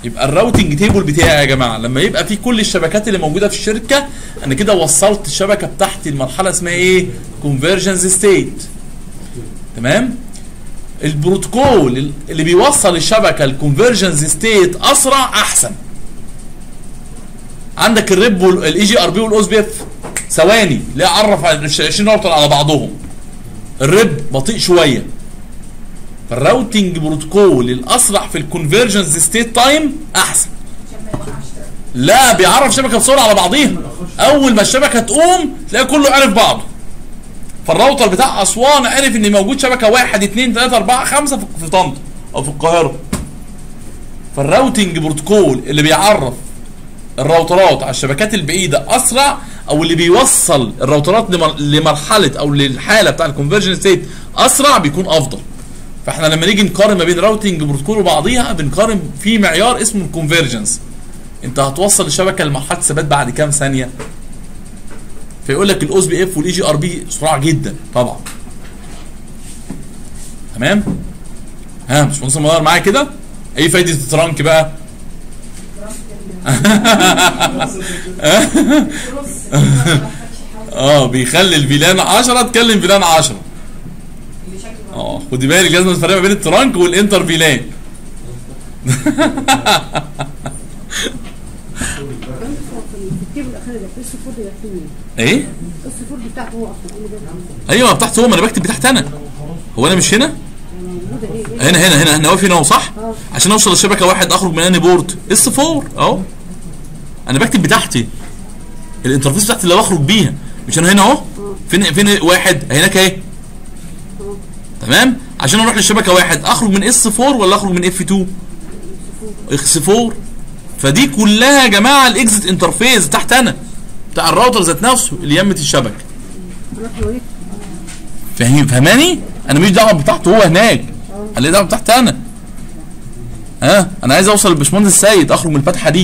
A: يبقى الراوتنج تيبل بتاعي يا جماعه لما يبقى في كل الشبكات اللي موجوده في الشركه انا كده وصلت الشبكه بتاعتي المرحله اسمها ايه كونفرجنس ستيت تمام البروتوكول اللي بيوصل الشبكه الكونفرجنس ستيت اسرع احسن عندك الريب والاي جي ار بي والاوس بي اف ثواني لا عرف على 20 راوتر على بعضهم الريب بطيء شويه فالراوتنج بروتوكول الاسرع في الكونفرجنس ستيت تايم احسن لا بيعرف شبكه بسرعه على بعضيها اول ما الشبكه تقوم تلاقي كله عرف بعضه فالراوتر بتاع اسوان عرف ان موجود شبكه واحد اثنين ثلاثه اربعه خمسه في في طنطا او في القاهره فالراوتنج بروتوكول اللي بيعرف الراوترات على الشبكات البعيده اسرع او اللي بيوصل الراوترات لمر- لمرحله او للحاله بتاع الكونفرجن ستيت اسرع بيكون افضل فاحنا لما نيجي نقارن ما بين راوتنج بروتوكول وبعضيها بنقارن في معيار اسمه الكونفرجنس انت هتوصل الشبكه لمرحله ثبات بعد كام ثانيه فيقول لك الاوس بي اف والاي جي ار بي سرعه جدا طبعا تمام ها مش مهندس منور معايا كده ايه فايده الترانك بقى اه بيخلي الفيلان 10 تكلم فيلان 10 اه خدي بالك لازم تفرق ما بين الترانك والانتر فيلان
C: كمان في في التيبل الاخير ده اس 4 ده بتاعته مين؟
A: ايه
C: اس 4 بتاعته هو اصلا اللي بيعمل
A: ايوه بتاعت هو ما انا بكتب بتاعت انا هو انا مش هنا
C: موجوده ايه ايه
A: هنا هنا هنا هنا واقف هنا اهو صح
C: اه
A: عشان اوصل للشبكه واحد اخرج من اني بورد اس 4 اهو انا بكتب بتاعتي الانترفيس بتاعتي اللي بخرج بيها مش انا هنا اهو فين فين واحد هناك اهي تمام عشان اروح للشبكه واحد اخرج من اس 4 ولا اخرج من اف 2 اكس 4 فدي كلها يا جماعه الاكزit انترفيس تحت انا بتاع الراوتر ذات نفسه اللي يمت الشبكه
C: اروح لوريك
A: فاهم فهماني انا مش دعوه بتاعته هو هناك انا ليه دعوه بتاعتي انا ها انا عايز اوصل للباشمهندس السيد اخرج من الفتحه دي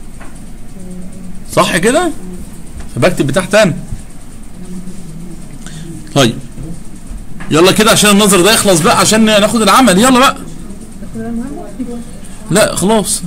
A: صح كده فبكتب بتاعتي انا طيب يلا كده عشان النظر ده يخلص بقى عشان ناخد العمل يلا بقى لا خلاص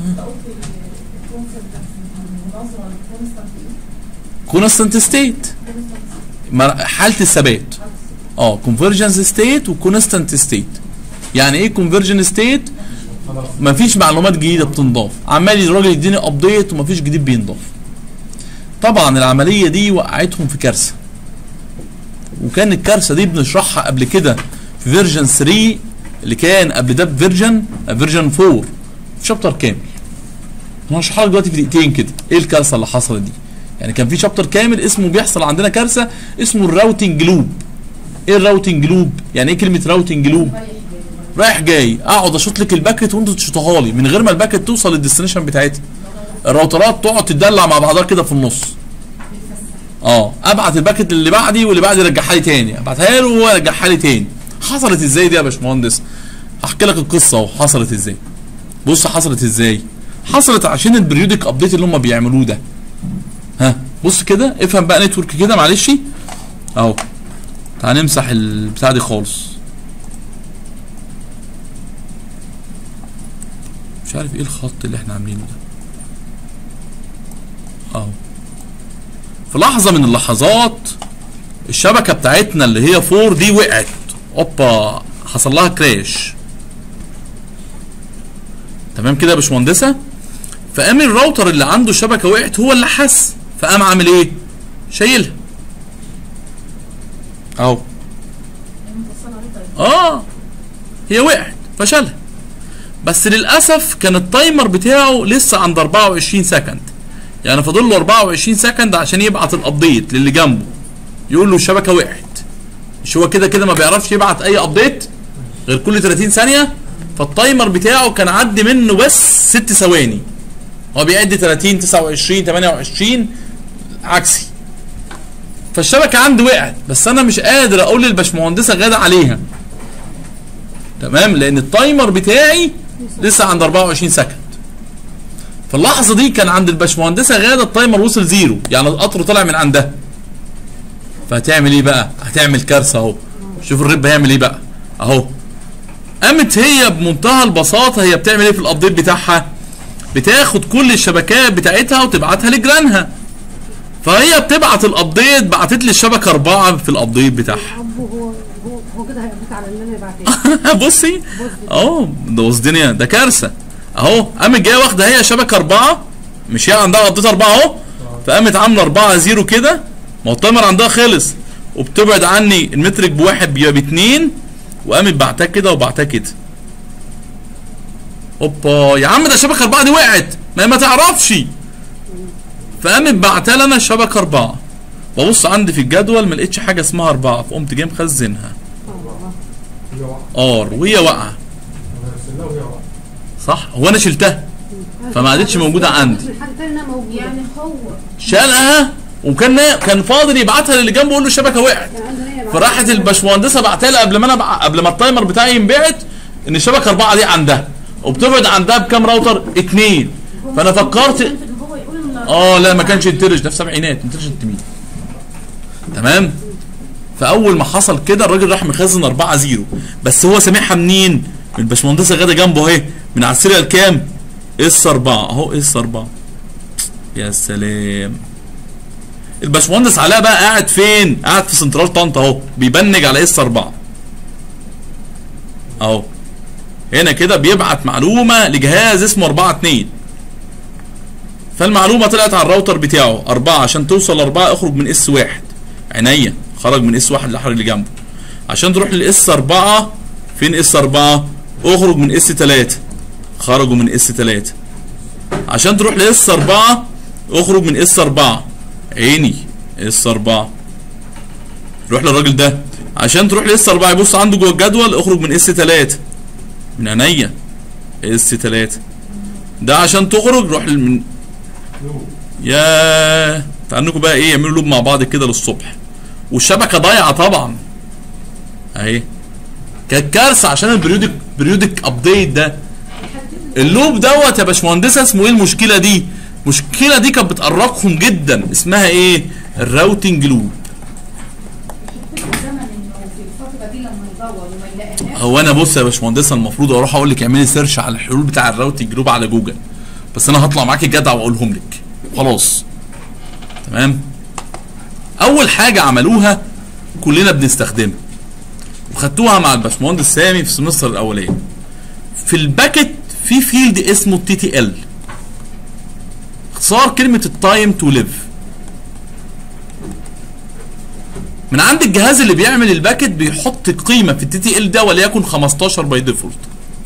A: كونستانت ستيت حاله الثبات اه كونفرجنس ستيت وكونستانت ستيت يعني ايه كونفرجن ستيت مفيش معلومات جديده بتنضاف عمال الراجل يديني ابديت ومفيش جديد بينضاف طبعا العمليه دي وقعتهم في كارثه وكان الكارثه دي بنشرحها قبل كده في فيرجن 3 اللي كان قبل ده بفيرجن فيرجن 4 في شابتر كامل انا هشرحها لك دلوقتي في دقيقتين كده ايه الكارثه اللي حصلت دي يعني كان في شابتر كامل اسمه بيحصل عندنا كارثه اسمه الراوتنج لوب ايه الراوتنج لوب يعني ايه كلمه راوتنج لوب رايح جاي اقعد اشوط لك الباكت وانتوا تشوطوها لي من غير ما الباكت توصل للديستنيشن بتاعتها الراوترات تقعد تدلع مع بعضها كده في النص اه ابعت الباكت اللي بعدي واللي بعدي يرجعها لي تاني ابعتها له وهو يرجعها لي تاني حصلت ازاي دي يا باشمهندس هحكي لك القصه اهو حصلت ازاي بص حصلت ازاي حصلت عشان البريودك ابديت اللي هم بيعملوه ده ها بص كده افهم بقى نتورك كده معلش اهو تعال نمسح البتاع دي خالص مش عارف ايه الخط اللي احنا عاملينه ده اهو في لحظه من اللحظات الشبكه بتاعتنا اللي هي 4 دي وقعت اوبا حصل لها كراش تمام كده يا باشمهندسه فقام الراوتر اللي عنده شبكه وقعت هو اللي حس فقام عامل ايه شايلها اهو اه هي وقعت فشلها بس للاسف كان التايمر بتاعه لسه عند 24 سكند يعني فاضل له 24 سكند عشان يبعت الابديت للي جنبه يقول له الشبكه وقعت مش هو كده كده ما بيعرفش يبعت اي ابديت غير كل 30 ثانيه فالتايمر بتاعه كان عدى منه بس 6 ثواني هو بيعد 30 29 28 عكسي فالشبكه عندي وقعت بس انا مش قادر اقول للباشمهندسه غاده عليها تمام لان التايمر بتاعي لسه عند 24 سكند في اللحظه دي كان عند الباشمهندسه غاده التايمر وصل زيرو يعني القطر طلع من عندها فهتعمل ايه بقى هتعمل كارثه اهو شوف الرب هيعمل ايه بقى اهو قامت هي بمنتهى البساطه هي بتعمل ايه في الابديت بتاعها بتاخد كل الشبكات بتاعتها وتبعتها لجيرانها فهي بتبعت الابديت بعتت لي الشبكه اربعه في الابديت بتاعها
C: ابو هو هو هو كده هيقضيك على ان انا بعتها
A: بصي اهو ده الدنيا ده كارثه اهو قامت جايه واخده هي شبكه اربعه مش هي عندها قضيت اربعه اهو فقامت عامله اربعه زيرو كده ما هو التايمر عندها خلص وبتبعد عني المترك بواحد بيبقى باتنين وقامت بعتها كده وبعتها كده اوبا يا عم ده شبكه اربعه دي وقعت ما ما تعرفش فقامت بعتها لي انا الشبكه اربعه ببص عندي في الجدول ما لقيتش حاجه اسمها اربعه فقمت جاي مخزنها
B: هي واقعه
A: ار وهي واقعه
B: انا رسلناها وهي واقعه
A: صح هو انا شلتها فما عادتش موجودة عندي.
C: من حاجه ثانيه انها موجوده
D: يعني هو
A: شالها وكان كان فاضل يبعتها للي جنبه يقول له الشبكه وقعت
C: يعني عندنا هي
A: فراحت الباشمهندسه بعتها لي قبل ما انا بع... قبل ما التايمر بتاعي ينبعت ان الشبكه اربعه دي عندها وبتبعد عندها بكام راوتر؟ اتنين فانا فكرت
D: هو يقول ان
A: اه لا ما كانش انتلج ده في سبعينات انتليجنت مين تمام فاول ما حصل كده الراجل راح مخزن 4 0 بس هو سامعها منين؟ من الباشمهندسه غاده جنبه اهي من على السيريال كام؟ اس 4 اهو اس 4 يا سلام الباشمهندس علاء بقى قاعد فين؟ قاعد في سنترال طنطا اهو بيبنج على اس 4 اهو هنا كده بيبعت معلومه لجهاز اسمه 4 2 فالمعلومه طلعت على الراوتر بتاعه 4 عشان توصل 4 اخرج من اس 1 عينيا خرج من اس 1 للحر اللي جنبه عشان تروح للاس 4 فين اس 4 اخرج من اس 3 خرجوا من اس 3 عشان تروح لاس 4 اخرج من اس 4 عيني اس 4 روح للراجل ده عشان تروح لاس 4 يبص عنده جوه الجدول اخرج من اس 3 من عينيا اس 3 ده عشان تخرج روح من
B: لوب
A: يا تعالوا بقى ايه يعملوا لوب مع بعض كده للصبح والشبكه ضايعه طبعا اهي كانت كارثه عشان البريودك بريودك ابديت ده اللوب دوت يا باشمهندسه اسمه ايه المشكله دي المشكله دي كانت بتقرقهم جدا اسمها ايه الراوتنج لوب
D: الزمن انه في الفتره دي لما يدور وما يلاقيهاش
A: هو انا بص يا باشمهندسه المفروض اروح اقول لك اعملي سيرش على الحلول بتاع الراوتنج لوب على جوجل بس انا هطلع معاكي جدع واقولهم لك خلاص تمام اول حاجه عملوها كلنا بنستخدمها وخدتوها مع الباشمهندس سامي في السمستر الاولاني في الباكت في فيلد اسمه تي تي ال اختصار كلمه التايم تو ليف من عند الجهاز اللي بيعمل الباكت بيحط قيمه في التي تي ال ده وليكن 15 باي ديفولت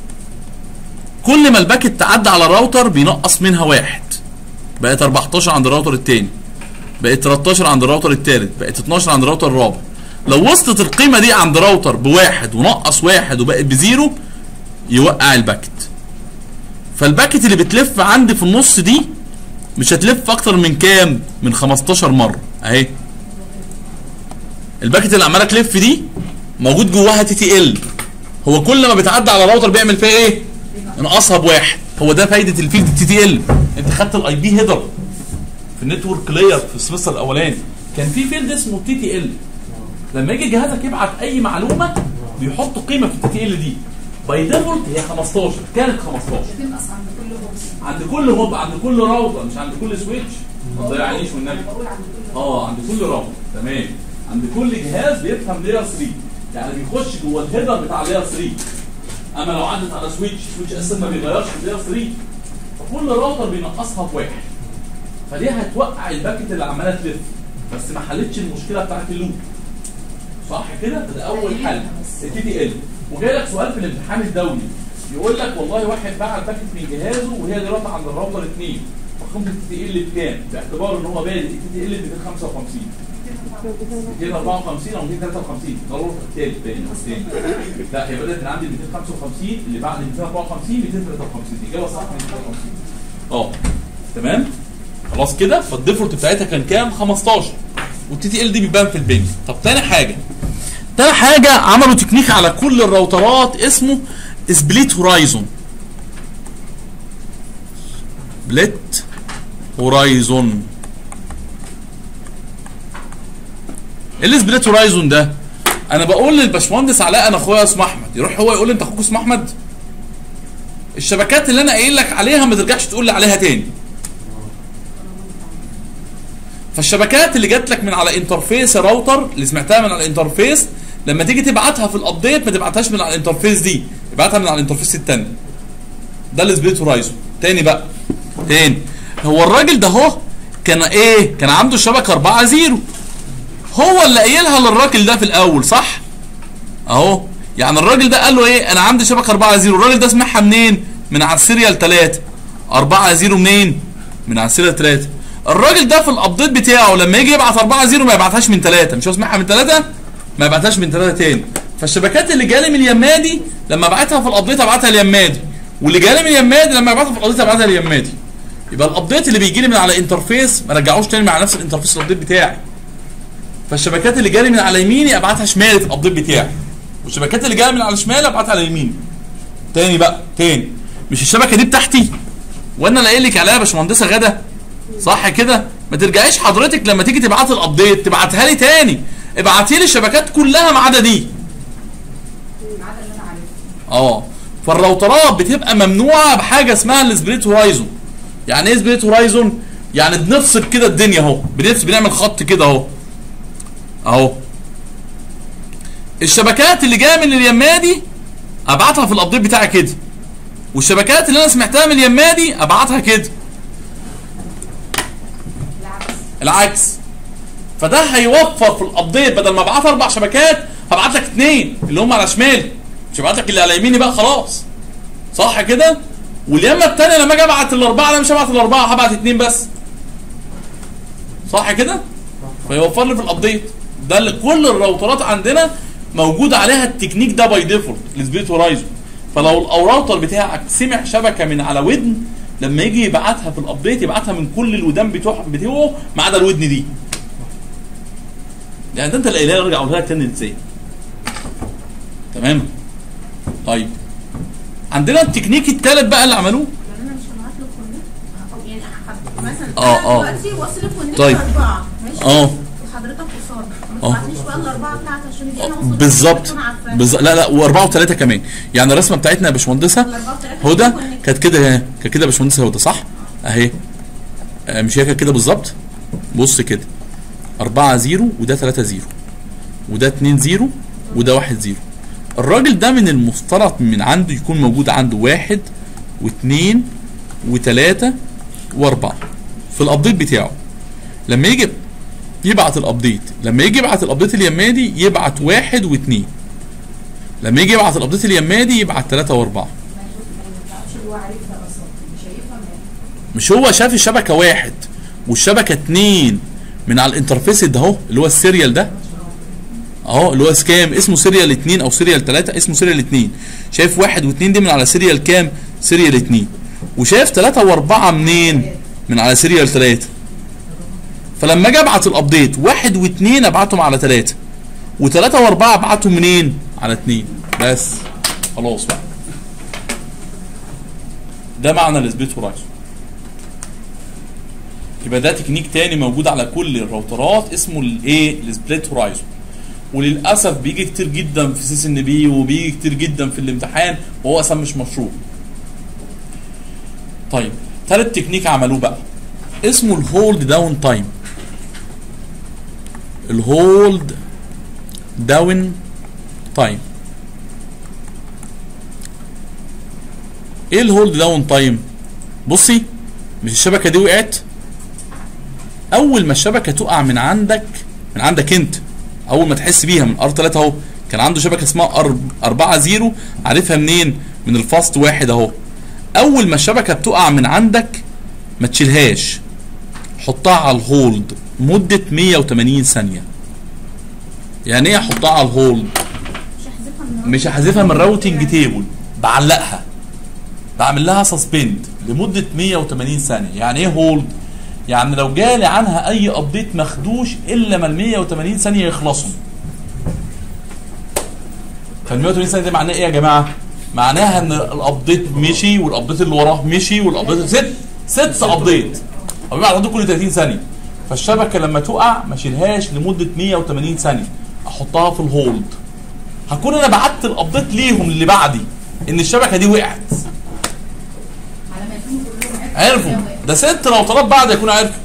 A: كل ما الباكت تعدى على الراوتر بينقص منها واحد بقت 14 عند الراوتر التاني بقت 13 عند الراوتر التالت بقت 12 عند الراوتر الرابع لو وصلت القيمه دي عند راوتر بواحد ونقص واحد وبقت بزيرو يوقع الباكت فالباكت اللي بتلف عندي في النص دي مش هتلف اكتر من كام من 15 مره اهي الباكت اللي عماله تلف دي موجود جواها تي تي ال هو كل ما بتعدي على راوتر بيعمل فيها ايه ينقصها بواحد هو ده فايده الفيلد تي تي ال انت خدت الاي بي هيدر في النتورك لاير في السمستر الاولاني كان في فيلد اسمه تي تي ال لما يجي جهازك يبعت اي معلومه بيحط قيمه في التي تي ال دي باي ديفولت هي 15 كانت 15
D: بتنقص عند كل بوكس
A: عند كل هوب عند كل راوتر مش عند كل سويتش ما تضيعنيش والنبي
D: بقول عند كل
A: اه عند كل راوتر تمام عند كل جهاز بيفهم لاير 3 يعني بيخش جوه الهيدر بتاع لاير 3 اما لو عدت على سويتش سويتش اساسا ما بيغيرش في لاير 3 فكل راوتر بينقصها بواحد فدي هتوقع الباكت اللي عماله تلف بس ما حلتش المشكله بتاعت اللوب صح كده ده اول حل التي تي ال وجاي لك سؤال في الامتحان الدولي يقول لك والله واحد باع الباكت من جهازه وهي دلوقتي عند الراوتر 2 فقيمه التي تي ال بكام؟ باعتبار ان هو بادئ التي تي ال ب 255 254 او 253 ده الراوتر الثالث باين أو الثاني لا هي بدات من عند 255 اللي بعد 254 253 الاجابه صح 253 اه تمام خلاص كده فالديفولت بتاعتها كان كام 15 والتي تي ال دي بيبان في البنج طب تاني حاجه تاني حاجه عملوا تكنيك على كل الراوترات اسمه سبليت هورايزون سبليت هورايزون ايه السبليت هورايزون ده انا بقول للباشمهندس علاء انا اخويا اسمه احمد يروح هو يقول لي انت اخوك اسمه احمد الشبكات اللي انا قايل لك عليها ما ترجعش تقول لي عليها تاني فالشبكات اللي جات لك من على انترفيس الراوتر اللي سمعتها من على الانترفيس لما تيجي تبعتها في الابديت ما تبعتهاش من على الانترفيس دي ابعتها من على الانترفيس التاني ده السبليت هورايزون تاني بقى تاني هو الراجل ده اهو كان ايه كان عنده شبكه 4 0 هو اللي قايلها للراجل ده في الاول صح اهو يعني الراجل ده قال له ايه انا عندي شبكه 4 0 الراجل ده سمعها منين من على السيريال 3 4 0 منين من على السيريال 3 الراجل ده في الابديت بتاعه لما يجي يبعت 4 0 ما يبعتهاش من 3 مش هو سمعها من 3 ما يبعتهاش من 3 تاني فالشبكات اللي جالي من اليمادي لما ابعتها في الابديت ابعتها اليمادي واللي جالي من اليمادي لما ابعتها في الابديت ابعتها اليمادي يبقى الابديت اللي بيجي لي من على انترفيس ما رجعوش تاني مع نفس الانترفيس الابديت بتاعي فالشبكات اللي جالي من على يميني ابعتها شمالي في الابديت بتاعي والشبكات اللي جايه من على شمالي ابعتها على يميني تاني بقى تاني مش الشبكه دي بتاعتي وانا اللي قايل لك عليها يا باشمهندسه غدا صح كده ما ترجعيش حضرتك لما تيجي تبعتي الابديت تبعتها لي تاني ابعتي لي الشبكات كلها ما عدا دي
D: العدد اللي انا عارفها
A: اه فالراوترات بتبقى ممنوعه بحاجه اسمها السبريت هورايزون يعني ايه سبريت هورايزون يعني بنفصل كده الدنيا اهو بنفصل بنعمل خط كده اهو اهو الشبكات اللي جايه من اليمادي ابعتها في الابديت بتاعي كده والشبكات اللي انا سمعتها من اليمادي ابعتها كده
D: العكس
A: العكس فده هيوفر في الابديت بدل ما ابعت اربع شبكات هبعت لك اثنين اللي هم على شمالي مش هبعت لك اللي على يميني بقى خلاص صح كده واليمه الثانيه لما اجي ابعت الاربعه انا مش هبعت الاربعه هبعت اثنين بس صح كده فيوفر لي في الابديت ده اللي كل الراوترات عندنا موجود عليها التكنيك ده باي ديفولت السبيت هورايزون فلو الراوتر بتاعك سمع شبكه من على ودن لما يجي يبعتها في الابديت يبعتها من كل الودان بتوع بتوعه ما عدا الودن دي يعني ده انت اللي قايلها ارجع اقولها لك تاني ازاي تمام طيب عندنا التكنيك الثالث بقى اللي عملوه
E: يعني انا مش هبعت له كونكت او يعني هحط- مثلا
A: آه،
E: انا
A: آه.
E: دلوقتي واصل الكونكت
A: طيب.
E: اربعه ماشي
A: اه
E: وحضرتك قصاد
A: آه.
E: ما تبعتليش بقى الاربعه بتاعتي عشان دي انا وصلت
A: بالظبط
E: أنا عارفاها.
A: بالظبط لا لا واربعه وثلاثه كمان يعني الرسمه بتاعتنا يا باشمهندسه
E: الاربعه بتاعتي
A: هدى
E: كونكت.
A: كانت كده كانت كده يا باشمهندسه هدى صح؟ اهي آه، مش هي كانت كده بالظبط؟ بص كده 4 0 وده 3 0 وده 2 0 وده 1 0 الراجل ده من المفترض من عنده يكون موجود عنده واحد واثنين وثلاثة واربعة في الابديت بتاعه لما يجي يبعت الابديت لما يجي يبعت الابديت اليمادي يبعت واحد واثنين لما يجي يبعت الابديت اليمادي يبعت ثلاثة واربعة
D: ما يعرفش اللي هو عارفها اصلا مش هيفهم يعني
A: مش هو شاف الشبكه واحد والشبكه اتنين من على الانترفيس ده اهو اللي هو السيريال ده اهو اللي هو سكام اسمه سيريال اتنين او سيريال تلاته اسمه سيريال اتنين شايف واحد واتنين دي من على سيريال كام؟ سيريال اتنين وشايف تلاته واربعه منين؟ من على سيريال تلاته فلما اجي ابعت الابديت واحد واتنين ابعتهم على تلاته وتلاته واربعه ابعتهم منين؟ على اتنين بس خلاص بقى ده معنى السبيت هورايزون يبقى ده تكنيك تاني موجود على كل الراوترات اسمه الايه السبليت هورايزون وللاسف بيجي كتير جدا في سيس ان بي وبيجي كتير جدا في الامتحان وهو اصلا مش مشروع طيب تالت تكنيك عملوه بقى اسمه الهولد داون تايم الهولد داون تايم ايه الهولد داون تايم بصي مش الشبكه دي وقعت اول ما الشبكه تقع من عندك من عندك انت اول ما تحس بيها من ار 3 اهو كان عنده شبكه اسمها ار 4 0 عارفها منين من الفاست واحد اهو اول ما الشبكه بتقع من عندك ما تشيلهاش حطها على الهولد مده 180 ثانيه يعني ايه احطها على الهولد
E: مش هحذفها من
A: مش هحذفها من الراوتنج تيبل بعلقها بعمل لها سسبند لمده 180 ثانيه يعني ايه هولد يعني لو جالي عنها اي ابديت مخدوش الا ما ال 180 ثانيه يخلصوا فال 180 ثانيه دي معناها ايه يا جماعه معناها ان الابديت مشي والابديت اللي وراه مشي والابديت ست ست ابديت او بيبقى الابديت كل 30 ثانيه فالشبكه لما تقع ما اشيلهاش لمده 180 ثانيه احطها في الهولد هكون انا بعت الابديت ليهم اللي بعدي ان الشبكه دي وقعت عرفوا ده ست راوترات بعد يكونوا عرفوا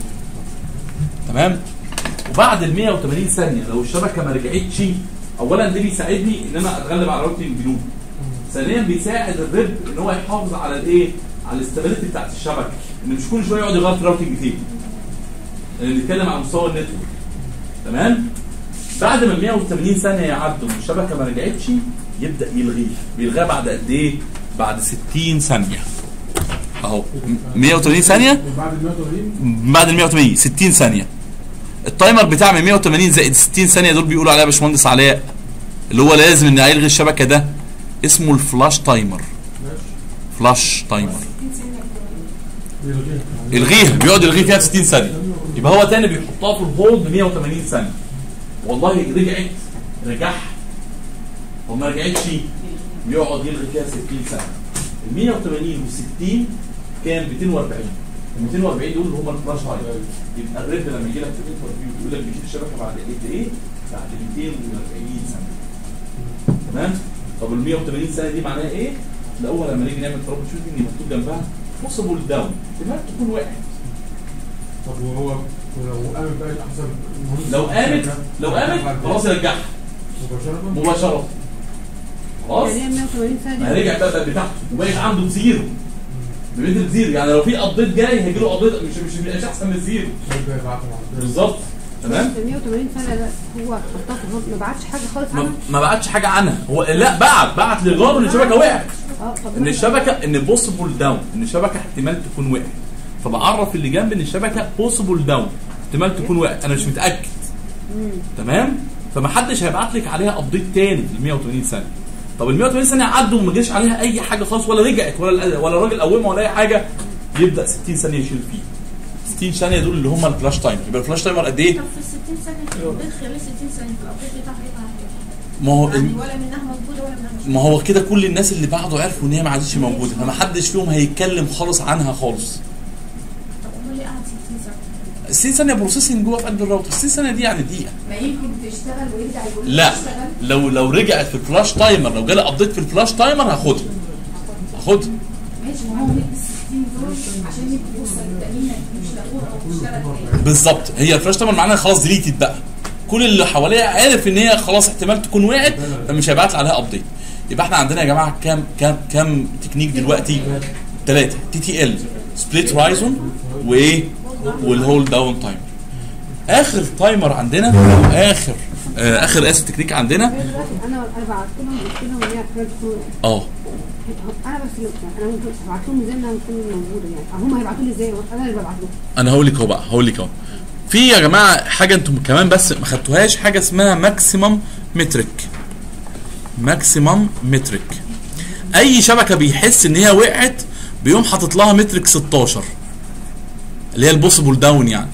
A: تمام وبعد ال 180 ثانيه لو الشبكه ما رجعتش اولا ده بيساعدني ان انا اتغلب على الراوتنج جنوب ثانيا بيساعد الرب ان هو يحافظ على الايه على الاستابيليتي بتاعت الشبكه ان مش كل شويه يقعد يغير في الراوتنج تاني لان بنتكلم على مستوى النتورك تمام بعد ما ال 180 ثانيه يعدوا والشبكه ما رجعتش يبدا يلغيه بيلغاه بعد قد ايه بعد 60 ثانيه اهو 180 ثانيه
B: وبعد ال 180
A: بعد ال 180 60 ثانيه التايمر بتاع من 180 زائد 60 ثانيه دول بيقولوا عليها يا باشمهندس علاء اللي هو لازم ان يلغي الشبكه ده اسمه الفلاش تايمر
B: ماشي
A: فلاش تايمر
B: يلغيها
A: الغيها بيقعد يلغي فيها في 60 ثانيه يبقى هو تاني بيحطها في الهولد ب 180 ثانيه والله رجعت رجعها وما رجعتش بيقعد يلغي فيها 60 ثانيه ال 180 و 60 كام 240 ال 240 دول اللي هم الفلاش هاي يبقى الريد لما يجي لك في الانترفيو يقول لك بيشيل الشبكه بعد قد ايه؟ بعد 240 ثانيه تمام؟ طب ال 180 ثانيه دي معناها ايه؟ الاول لما نيجي نعمل ترابل شوتنج مكتوب جنبها بوسيبل داون احتمال تكون وقعت
B: طب وهو ولو قامت بقى احسن المهندس
A: لو قامت لو قامت خلاص يرجعها
B: مباشرة
A: مباشره خلاص
C: يعني هي 180 ثانيه
A: ما رجع بقى بتاعته وبقت عنده بزيرو بمتر زيرو يعني لو في ابديت جاي هيجي له ابديت مش مش مش احسن من الزيرو
B: يبقى يبعت مع
A: بالظبط تمام
C: ال 180 ثانيه ده هو حطها في الهولد ما بعتش حاجه خالص
A: ما,
C: عنها
A: ما بعتش حاجه عنها هو لا بعت بعت لغار ان الشبكه وقعت
C: اه طب
A: ان الشبكه ان بوسيبل داون ان الشبكه احتمال تكون وقعت فبعرف اللي جنب ان الشبكه بوسيبل داون احتمال تكون وقعت انا مش متاكد تمام فمحدش هيبعت لك عليها ابديت تاني في ال 180 ثانيه طب ال 180 ثانيه عدوا وما جاش عليها اي حاجه خالص ولا رجعت ولا ولا الراجل قومها ولا اي حاجه يبدا 60 ثانيه يشيل فيه 60 ثانيه دول اللي هم الفلاش تايم يبقى الفلاش تايمر قد ايه؟
E: طب في ال 60 ثانيه الابديت خلال 60 ثانيه الابديت بتاعها يبقى
A: ما هو
E: يعني ولا منها موجوده ولا منها مش
A: ما هو كده كل الناس اللي بعده عرفوا ان هي ما عادتش موجوده فما حدش فيهم هيتكلم خالص عنها خالص
E: طب امال ليه قعد 60 ثانيه؟
A: 60 ثانيه بروسيسنج جوه في قلب الراوتر 60 ثانيه دي يعني دقيقه
D: ما يمكن تشتغل ويرجع يقول لي
A: لا
D: تشتغل
A: لو لو رجعت في الفلاش تايمر لو جالي ابديت في الفلاش تايمر هاخدها هاخدها
D: ماشي ما هو من ال 60 دول عشان يبقوا يوصل للتامين مش لاقوها او تشتغل تاني
A: بالظبط هي الفلاش تايمر معناها خلاص ديليتد بقى كل اللي حواليها عارف ان هي خلاص احتمال تكون وقعت فمش هيبعت لي عليها ابديت يبقى احنا عندنا يا جماعه كام كام كام تكنيك دلوقتي ثلاثه تي تي ال سبليت رايزون وايه والهول داون تايمر اخر تايمر عندنا او اخر آه اخر اسف تكنيك عندنا
C: هي دلوقتي انا انا بعت لهم قلت لهم ان هي احتمال تكون
A: اه
C: انا بس اللي- انا ممكن ابعت لهم ازاي انها تكون موجوده يعني أو هم هيبعتوا لي ازاي انا اللي ببعت لهم
A: انا هقول لك اهو بقى هقول لك اهو في يا جماعه حاجه انتم كمان بس ما خدتوهاش حاجه اسمها ماكسيمم مترك ماكسيمم مترك اي شبكه بيحس ان هي وقعت بيقوم حاطط لها مترك 16 اللي هي البوسيبل داون يعني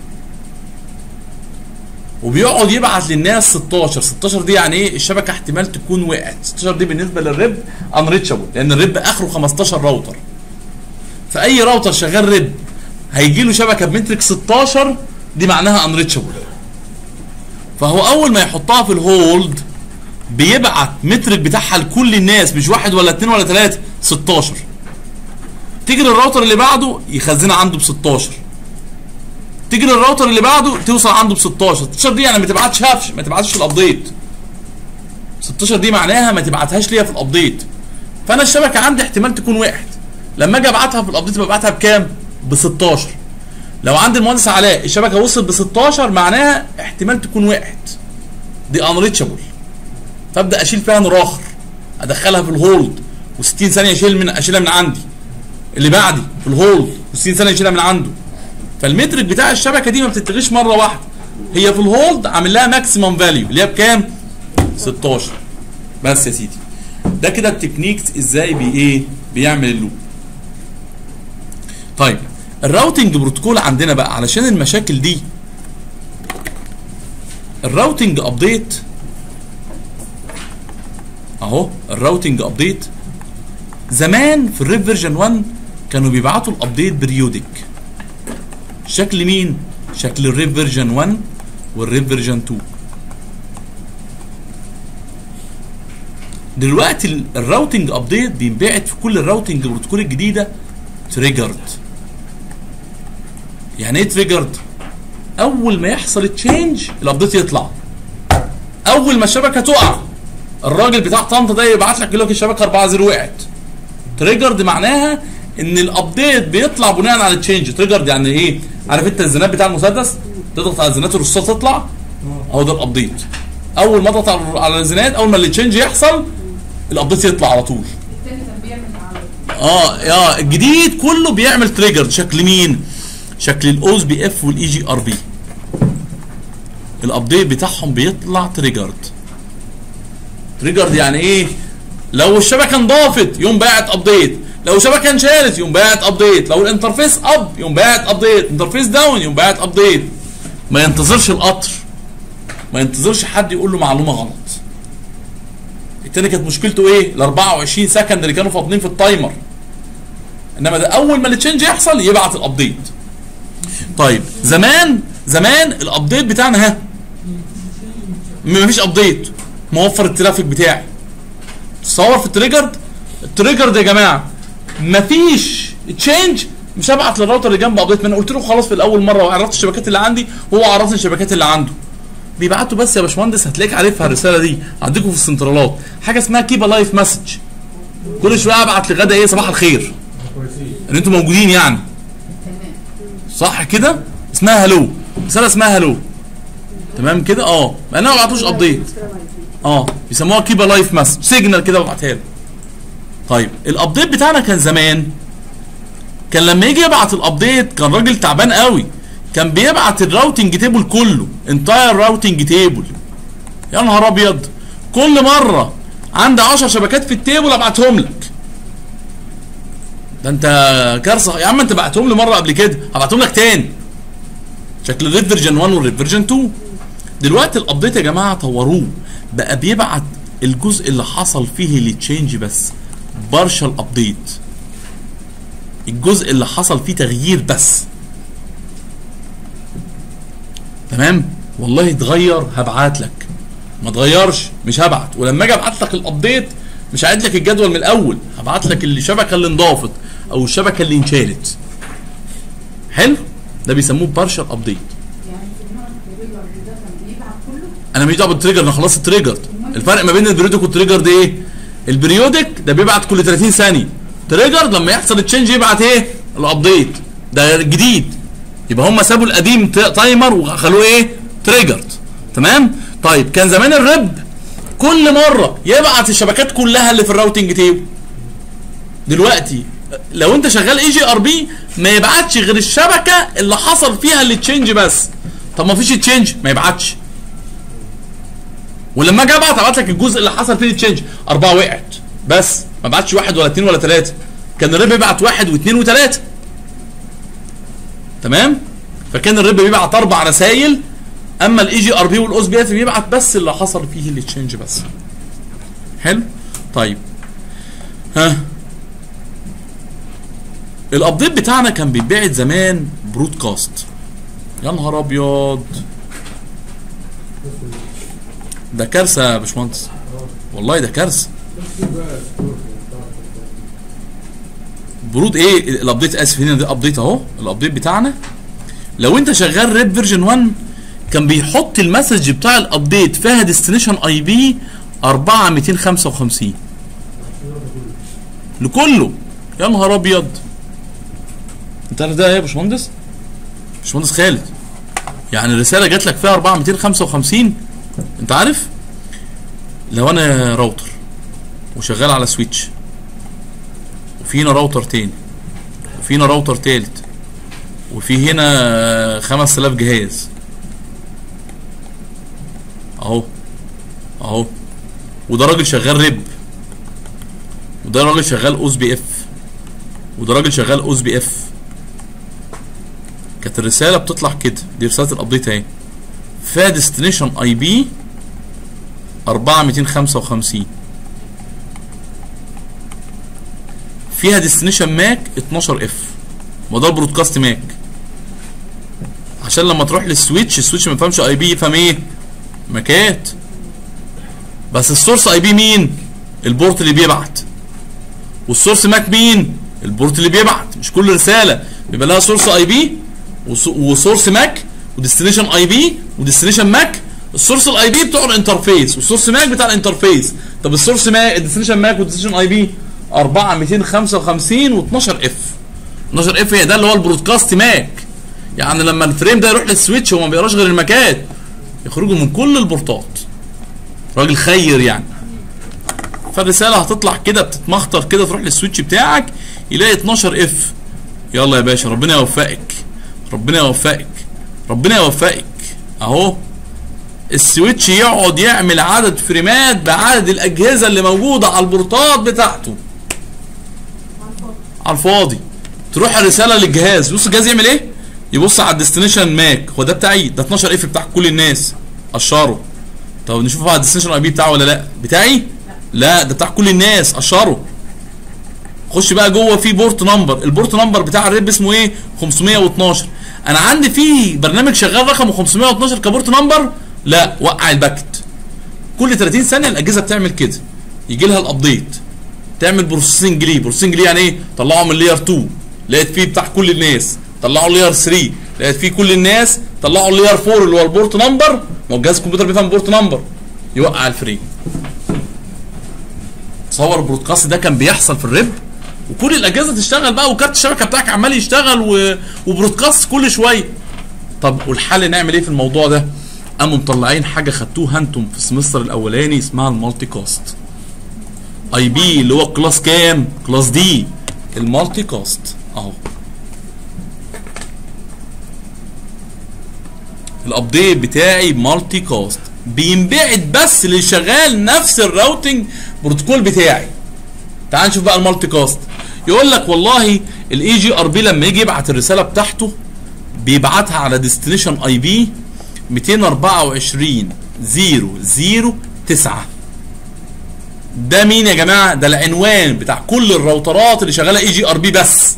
A: وبيقعد يبعت للناس 16 16 دي يعني ايه الشبكه احتمال تكون وقعت 16 دي بالنسبه للريب انريتشابل لان الريب اخره 15 راوتر فاي راوتر شغال ريب هيجي له شبكه بمترك 16 دي معناها انريتشابل فهو اول ما يحطها في الهولد بيبعت مترك بتاعها لكل الناس مش واحد ولا اتنين ولا تلاته 16 تيجي للراوتر اللي بعده يخزنها عنده ب 16 تيجي للراوتر اللي بعده توصل عنده ب 16 16 دي يعني ما تبعتش هافش ما تبعتش في الابديت 16 دي معناها ما تبعتهاش ليا في الابديت فانا الشبكه عندي احتمال تكون وقعت لما اجي ابعتها في الابديت ببعتها بكام ب 16 لو عند المهندس علاء الشبكه وصلت ب 16 معناها احتمال تكون وقعت دي انريتشابل فابدا اشيل فيها نراخر ادخلها في الهولد و60 ثانيه اشيل من اشيلها من عندي اللي بعدي في الهولد و60 ثانيه اشيلها من عنده فالمترك بتاع الشبكه دي ما بتتلغيش مره واحده هي في الهولد عامل لها ماكسيمم فاليو اللي هي بكام 16 بس يا سيدي ده كده التكنيكس ازاي بي ايه بيعمل اللوب طيب الراوتنج بروتوكول عندنا بقى علشان المشاكل دي الراوتنج ابديت اهو الراوتنج ابديت زمان في الريب فيرجن 1 كانوا بيبعتوا الابديت بريودك شكل مين شكل الريب فيرجن 1 والريب فيرجن 2 دلوقتي ال- الراوتنج ابديت بينبعت في كل الراوتنج بروتوكول الجديده تريجرد يعني ايه تريجرد اول ما يحصل تشينج الابديت يطلع اول ما الشبكه تقع الراجل بتاع طنطا ده يبعت لك يقول لك الشبكه 4 0 وقعت تريجرد معناها ان الابديت بيطلع بناء على التشينج تريجرد يعني ايه عارف انت الزناد بتاع المسدس تضغط على الزناد الرصاصه تطلع هو ده الابديت اول ما تضغط على- على الزناد اول ما التشينج يحصل الابديت يطلع على طول
D: التاني كان بيعمل على
A: اه يا الجديد كله بيعمل تريجر شكل مين؟ شكل الاوز بي اف والاي جي ار بي الابديت بتاعهم بيطلع تريجرد تريجرد يعني ايه؟ لو الشبكه انضافت يقوم باعت ابديت لو شبكه انشالت يقوم باعت ابديت لو الانترفيس اب يقوم باعت ابديت انترفيس داون يقوم باعت ابديت ما ينتظرش القطر ما ينتظرش حد يقول له معلومه غلط التاني كانت مشكلته ايه؟ ال 24 سكند اللي كانوا فاضلين في التايمر انما ده اول ما التشينج يحصل يبعت الابديت طيب زمان زمان الابديت بتاعنا ها مفيش ابديت موفر الترافيك بتاعي تصور في التريجرد التريجرد يا جماعه مفيش تشينج مش هبعت للراوتر اللي جنب ابديت ما انا قلت له خلاص في الاول مره وعرفت الشبكات اللي عندي وهو عرفني الشبكات اللي عنده بيبعتوا بس يا باشمهندس هتلاقيك عارفها الرساله دي عندكم في السنترالات حاجه اسمها كيب لايف مسج كل شويه ابعت لغدا ايه صباح الخير
B: كويسين
A: ان انتوا موجودين يعني صح كده اسمها هلو رساله اسمها هلو تمام كده اه انا ما بعتوش ابديت اه بيسموها كيب لايف مسج سيجنال كده ببعتها له طيب الابديت بتاعنا كان زمان كان لما يجي يبعت الابديت كان راجل تعبان قوي كان بيبعت الراوتنج تيبل كله انتاير راوتنج تيبل يا نهار ابيض كل مره عندي 10 شبكات في التيبل ابعتهم لك ده انت كارثه يا عم انت بعتهم لي مره قبل كده هبعتهم لك تاني شكل الريد فيرجن 1 والريد فيرجن 2 دلوقتي الابديت يا جماعه طوروه بقى بيبعت الجزء اللي حصل فيه التشينج بس بارشال ابديت الجزء اللي حصل فيه تغيير بس تمام والله اتغير هبعت لك ما اتغيرش مش هبعت ولما اجي ابعت لك الابديت مش هعيد لك الجدول من الاول هبعت لك الشبكه اللي انضافت او الشبكه اللي انشالت حلو ده بيسموه بارشال ابديت
D: يعني في دماغك الريجر ده كان بيبعت كله
A: انا مش دعوه بالتريجر انا خلاص التريجر الفرق ما بين البريودك والتريجر ده ايه البريودك ده بيبعت كل 30 ثانيه تريجر لما يحصل التشينج يبعت ايه الابديت ده جديد يبقى هم سابوا القديم ت- تايمر وخلوه ايه تريجرد تمام طيب كان زمان الرب كل مره يبعت الشبكات كلها اللي في الراوتنج تيبل دلوقتي لو انت شغال اي جي ار بي ما يبعتش غير الشبكه اللي حصل فيها التشينج بس طب ما فيش تشينج ما يبعتش ولما اجي ابعت ابعت لك الجزء اللي حصل فيه التشينج اربعه وقعت بس ما بعتش واحد ولا اثنين ولا ثلاثه كان الرب يبعت واحد واثنين وثلاثه تمام فكان الرب بيبعت اربع رسائل اما الاي جي ار بي والاوس بي اف بيبعت بس اللي حصل فيه التشينج بس حلو طيب ها الابديت بتاعنا كان بيتبعت زمان برودكاست يا نهار ابيض ده كارثه يا باشمهندس والله ده كارثه
B: بس بقى سكور
A: برود ايه الابديت اسف هنا ده ابديت اهو الابديت بتاعنا لو انت شغال ريب فيرجن 1 كان بيحط المسج بتاع الابديت فيها ديستنيشن اي بي 4255 لكله يا نهار ابيض انت عارف ده ايه يا باشمهندس؟ باشمهندس خالد يعني الرساله جات لك فيها 4255 انت عارف؟ لو انا راوتر وشغال على سويتش وفينا راوتر تاني وفينا راوتر تالت وفي هنا 5000 جهاز اهو اهو وده راجل شغال ريب وده راجل شغال اوز بي اف وده راجل شغال اوز بي اف كانت الرساله بتطلع كده دي رساله الابديت اهي فيها ديستنيشن اي بي 4255 فيها ديستنيشن ماك 12 اف ما ده البرودكاست ماك عشان لما تروح للسويتش السويتش ما يفهمش اي بي يفهم ايه ماكات بس السورس اي بي مين البورت اللي بيبعت والسورس ماك مين البورت اللي بيبعت مش كل رساله بيبقى لها سورس اي بي وسورس ماك وديستنيشن اي بي وديستنيشن ماك السورس الاي بي بتوع الانترفيس والسورس ماك بتاع الانترفيس طب السورس ماك الديستنيشن ماك والديستنيشن اي بي 4 255 و12 اف 12 اف هي ده اللي هو البرودكاست ماك يعني لما الفريم ده يروح للسويتش هو ما بيقراش غير الماكات يخرجوا من كل البورتات راجل خير يعني فالرساله هتطلع كده بتتمخطر كده تروح للسويتش بتاعك يلاقي 12 اف يلا يا باشا ربنا يوفقك ربنا يوفقك ربنا يوفقك اهو السويتش يقعد يعمل عدد فريمات بعدد الاجهزه اللي موجوده على البورتات بتاعته على الفاضي تروح الرساله للجهاز بص الجهاز يعمل ايه يبص على الديستنيشن ماك هو ده بتاعي ده 12 اف بتاع كل الناس قشره طب نشوف بقى الديستنيشن اي بي بتاعه ولا لا بتاعي لا ده بتاع كل الناس قشره خش بقى جوه في بورت نمبر البورت نمبر بتاع الريب اسمه ايه 512 انا عندي في برنامج شغال رقمه 512 كبورت نمبر لا وقع الباكت كل 30 ثانيه الاجهزه بتعمل كده يجي لها الابديت تعمل بروسيسنج ليه بروسيسنج ليه يعني ايه طلعه من لاير 2 لقيت فيه بتاع كل الناس طلعوا لاير 3 لقيت فيه كل الناس طلعوا لاير 4 اللي هو البورت نمبر ما هو جهاز الكمبيوتر بيفهم بورت نمبر يوقع الفريم تصور البرودكاست ده كان بيحصل في الريب وكل الاجهزه تشتغل بقى وكارت الشبكه بتاعك عمال يشتغل و... وبرودكاست كل شويه طب والحل نعمل ايه في الموضوع ده قاموا مطلعين حاجه خدتوها انتم في السمستر الاولاني اسمها المالتي كاست اي بي اللي هو كلاس كام كلاس دي المالتي كاست اهو الابديت بتاعي مالتي كاست بينبعت بس اللي شغال نفس الراوتنج بروتوكول بتاعي تعال نشوف بقى المالتي كاست يقول لك والله الاي جي ار بي لما يجي يبعت الرساله بتاعته بيبعتها على ديستنيشن اي بي 224 009 ده مين يا جماعه ده العنوان بتاع كل الراوترات اللي شغاله اي جي ار بي بس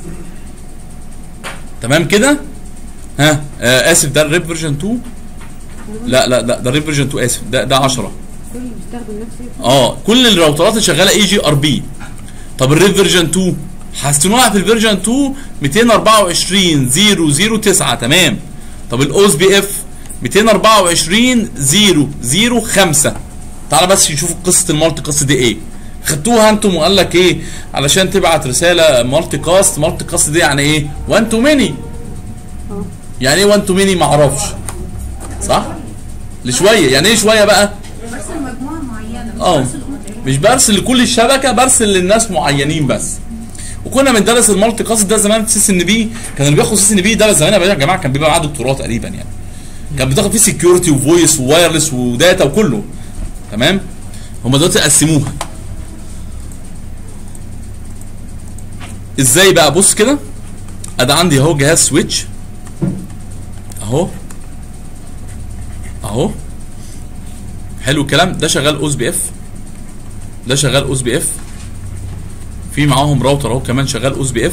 A: تمام كده ها آه اسف ده الريب فيرجن 2 لا لا لا ده الريب فيرجن 2 اسف ده ده 10
C: كل اللي بيستخدم نفس
A: اه كل الراوترات اللي شغاله اي جي ار بي طب الريب فيرجن 2 حسنوها في الفيرجن 2 224 009 تمام طب الاوز بي اف 224 005 تعالى بس نشوف قصه المالتي كاست دي ايه خدتوها انتم وقال لك ايه علشان تبعت رساله مالتي كاست مالتي كاست دي يعني ايه 1 تو ميني يعني ايه 1 تو ميني ما اعرفش صح لشويه يعني ايه شويه بقى
E: برسل مجموعه معينه مش
A: اه
E: برسل أمة.
A: مش برسل لكل الشبكه برسل للناس معينين بس وكنا بندرس المالتي كاست ده زمان في سي ان بي كان اللي بياخد سي ان بي ده زمان يا جماعه كان بيبقى معاه دكتوراه تقريبا يعني كان بتاخد فيه سكيورتي وفويس ووايرلس وداتا وكله تمام هم دلوقتي قسموها ازاي بقى بص كده ادي عندي اهو جهاز سويتش اهو اهو حلو الكلام ده شغال اوز بي اف ده شغال اوز بي اف في معاهم راوتر اهو كمان شغال اوز بي اف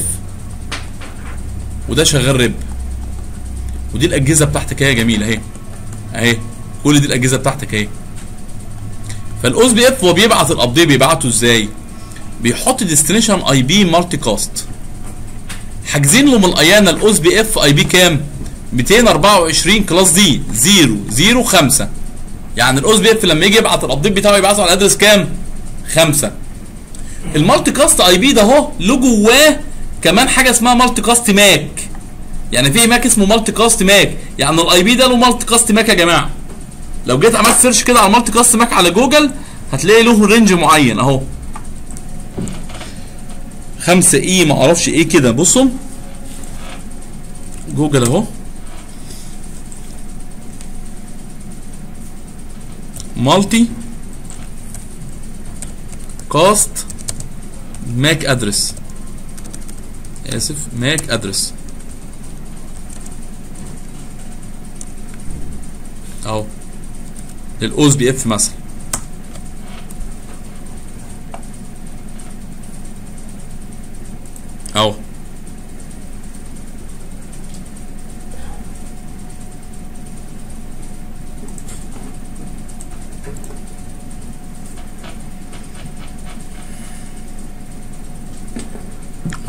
A: وده شغال ريب ودي الاجهزه بتاعتك اهي يا جميل اهي اهي كل دي الاجهزه بتاعتك اهي فالاوز بي اف هو بيبعت الابديت بيبعته ازاي بيحط ديستنيشن اي بي مالتي كاست حاجزين له من الايانا الاوز بي اف اي بي كام 224 كلاس دي 005 يعني الاوز بي اف لما يجي يبعت الابديت بتاعه يبعته على ادرس كام 5 المالتي كاست اي بي ده اهو له جواه كمان حاجه اسمها مالتي كاست ماك يعني في ماك اسمه مالتي كاست ماك يعني الاي بي ده له مالتي كاست ماك يا جماعه لو جيت عملت سيرش كده على مالتي كاست ماك على جوجل هتلاقي له رينج معين اهو 5 اي ما اعرفش ايه كده بصوا جوجل اهو مالتي كاست ماك ادرس اسف ماك ادرس اهو للاوز بي اف مثلا اهو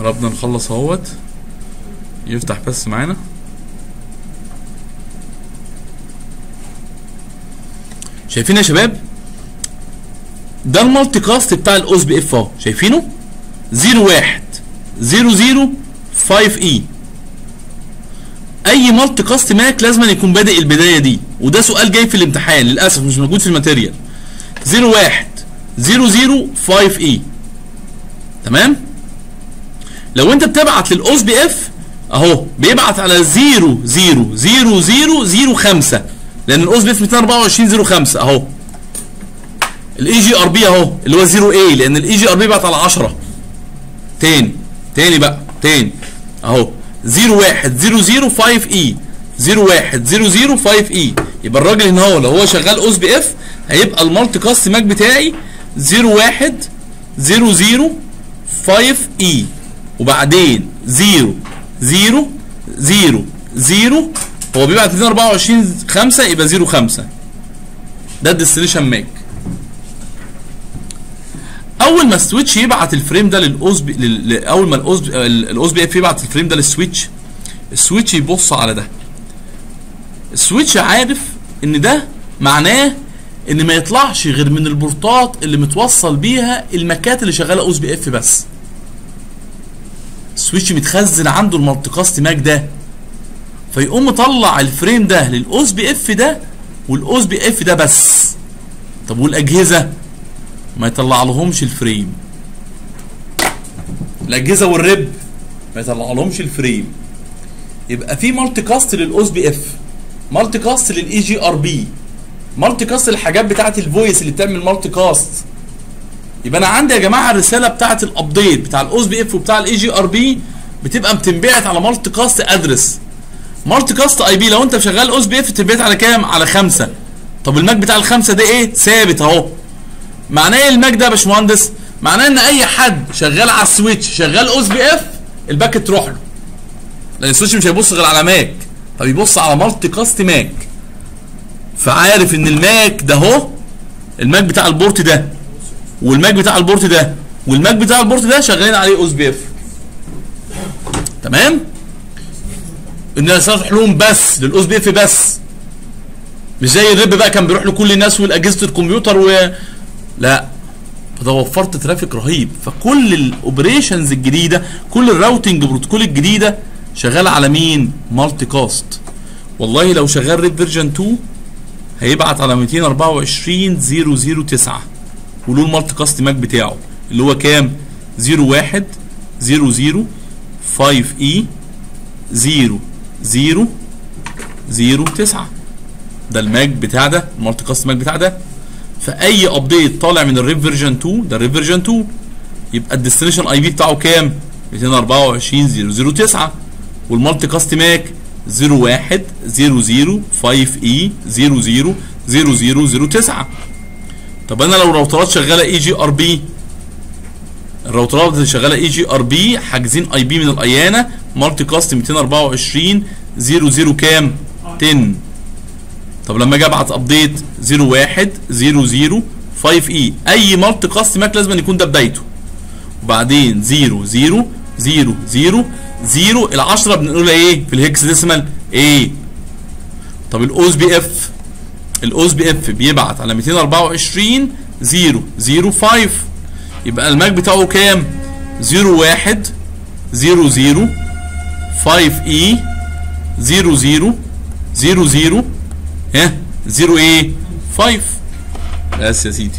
A: قربنا نخلص اهوت يفتح بس معانا شايفين يا شباب ده المالتي كاست بتاع الاوس بي اف اهو شايفينه 01 00 5 اي اي مالتي كاست ماك لازم أن يكون بادئ البدايه دي وده سؤال جاي في الامتحان للاسف مش موجود في الماتيريال 01 00 5 اي تمام لو انت بتبعت للاوس بي اف اهو بيبعت على 0 0 0 0 0 5 لان الاوس بي اف 224 05 اهو الاي جي ار بي اهو اللي هو 0 اي لان الاي جي ار بي بعت على 10 تاني تاني بقى تاني اهو 01 00 5 اي 01 00 5 اي يبقى الراجل هنا هو لو هو شغال اوس بي اف هيبقى المالتي كاست ماك بتاعي 01 00 5 اي وبعدين 0 0 0 0 هو بيبعت 224 5 يبقى 0 5 ده الديستنيشن ماك اول ما السويتش يبعت الفريم ده للاوز بي لل- ل- اول ما الاوز الاوز بي اف يبعت الفريم ده للسويتش السويتش يبص على ده السويتش عارف ان ده معناه ان ما يطلعش غير من البورتات اللي متوصل بيها المكات اللي شغاله اوز بي اف بس السويتش متخزن عنده المالتيكاست ماك ده فيقوم مطلع الفريم ده للاوز بي اف ده والاوز بي اف ده بس طب والاجهزه ما يطلع لهمش الفريم الاجهزه والرب ما يطلع لهمش الفريم يبقى في مالتي كاست للاوس بي اف مالتي كاست للاي جي ار بي مالتي كاست للحاجات بتاعه الفويس اللي بتعمل مالتي كاست يبقى انا عندي يا جماعه الرساله بتاعه الابديت بتاع الاوس بي اف وبتاع الاي جي ار بي بتبقى متنبعت على مالتي كاست ادرس مالتي كاست اي بي لو انت شغال اوس بي اف تنبعت على كام على خمسة طب الماك بتاع الخمسة ده ايه ثابت اهو معناه ايه الماك ده يا باشمهندس معناه ان اي حد شغال على السويتش شغال اوس بي اف الباكت تروح له لان السويتش مش هيبص غير على ماك فبيبص على مالتي كاست ماك فعارف ان الماك ده اهو الماك بتاع البورت ده والماك بتاع البورت ده والماك بتاع البورت ده شغالين عليه اوس بي اف تمام الناس راح لهم بس للاوس بي اف بس مش زي الرب بقى كان بيروح لكل الناس والاجهزه الكمبيوتر و لا فده وفرت ترافيك رهيب فكل الاوبريشنز الجديده كل الراوتنج بروتوكول الجديده شغاله على مين مالتي كاست والله لو شغال ريب فيرجن 2 هيبعت على 224 009 وله المالتي كاست ماك بتاعه اللي هو كام 01 00 5 اي 0 0 0 9 ده الماك بتاع ده المالتي كاست ماك بتاع ده فاي ابديت طالع من الريب فيرجن 2 ده الريب فيرجن 2 يبقى الديستنيشن اي بي بتاعه كام 224 009 والمالتي كاست ماك 01 00 5 اي 00 0009 طب انا لو راوترات شغاله اي جي ار بي الراوترات اللي شغاله اي جي ار بي حاجزين اي بي من الايانه مالتي كاست 224 00 كام 10 طب لما اجي ابعت ابديت 01 00 5 اي اي مالتي كاست ماك لازم أن يكون ده بدايته وبعدين 0 0 0 0 0 ال 10 بنقولها ايه في الهكس ديسمال ايه طب الاوز بي اف الاوز بي اف بيبعت على 224 0 0 5 يبقى الماك بتاعه كام 01 0 0 5 اي 0 0 0 0 ها 0 ايه 5 بس يا سيدي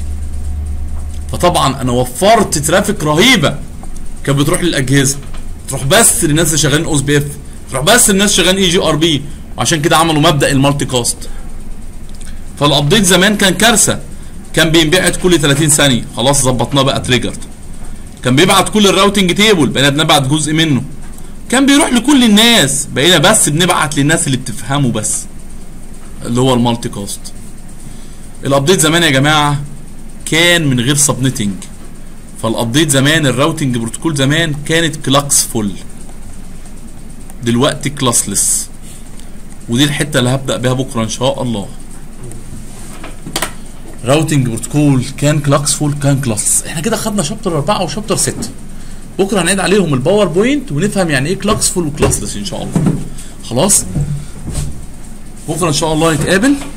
A: فطبعا انا وفرت ترافيك رهيبه كانت بتروح للاجهزه تروح بس للناس اللي شغالين اوس بي اف تروح بس للناس شغالين اي جي ار بي وعشان كده عملوا مبدا المالتي كاست فالابديت زمان كان كارثه كان بينبعت كل 30 ثانيه خلاص ظبطناه بقى تريجرد كان بيبعت كل الراوتنج تيبل بقينا بنبعت جزء منه كان بيروح لكل الناس بقينا بس بنبعت للناس اللي بتفهمه بس اللي هو المالتي كاست الابديت زمان يا جماعه كان من غير سبنتنج فالابديت زمان الراوتنج بروتوكول زمان كانت كلاكس فول دلوقتي كلاسلس ودي الحته اللي هبدا بيها بكره ان شاء الله راوتنج بروتوكول كان كلاكس فول كان كلاس احنا كده خدنا شابتر 4 وشابتر 6 بكره هنعيد عليهم الباوربوينت ونفهم يعني ايه كلاكسفول وكلاسلس ان شاء الله خلاص بكره ان شاء الله نتقابل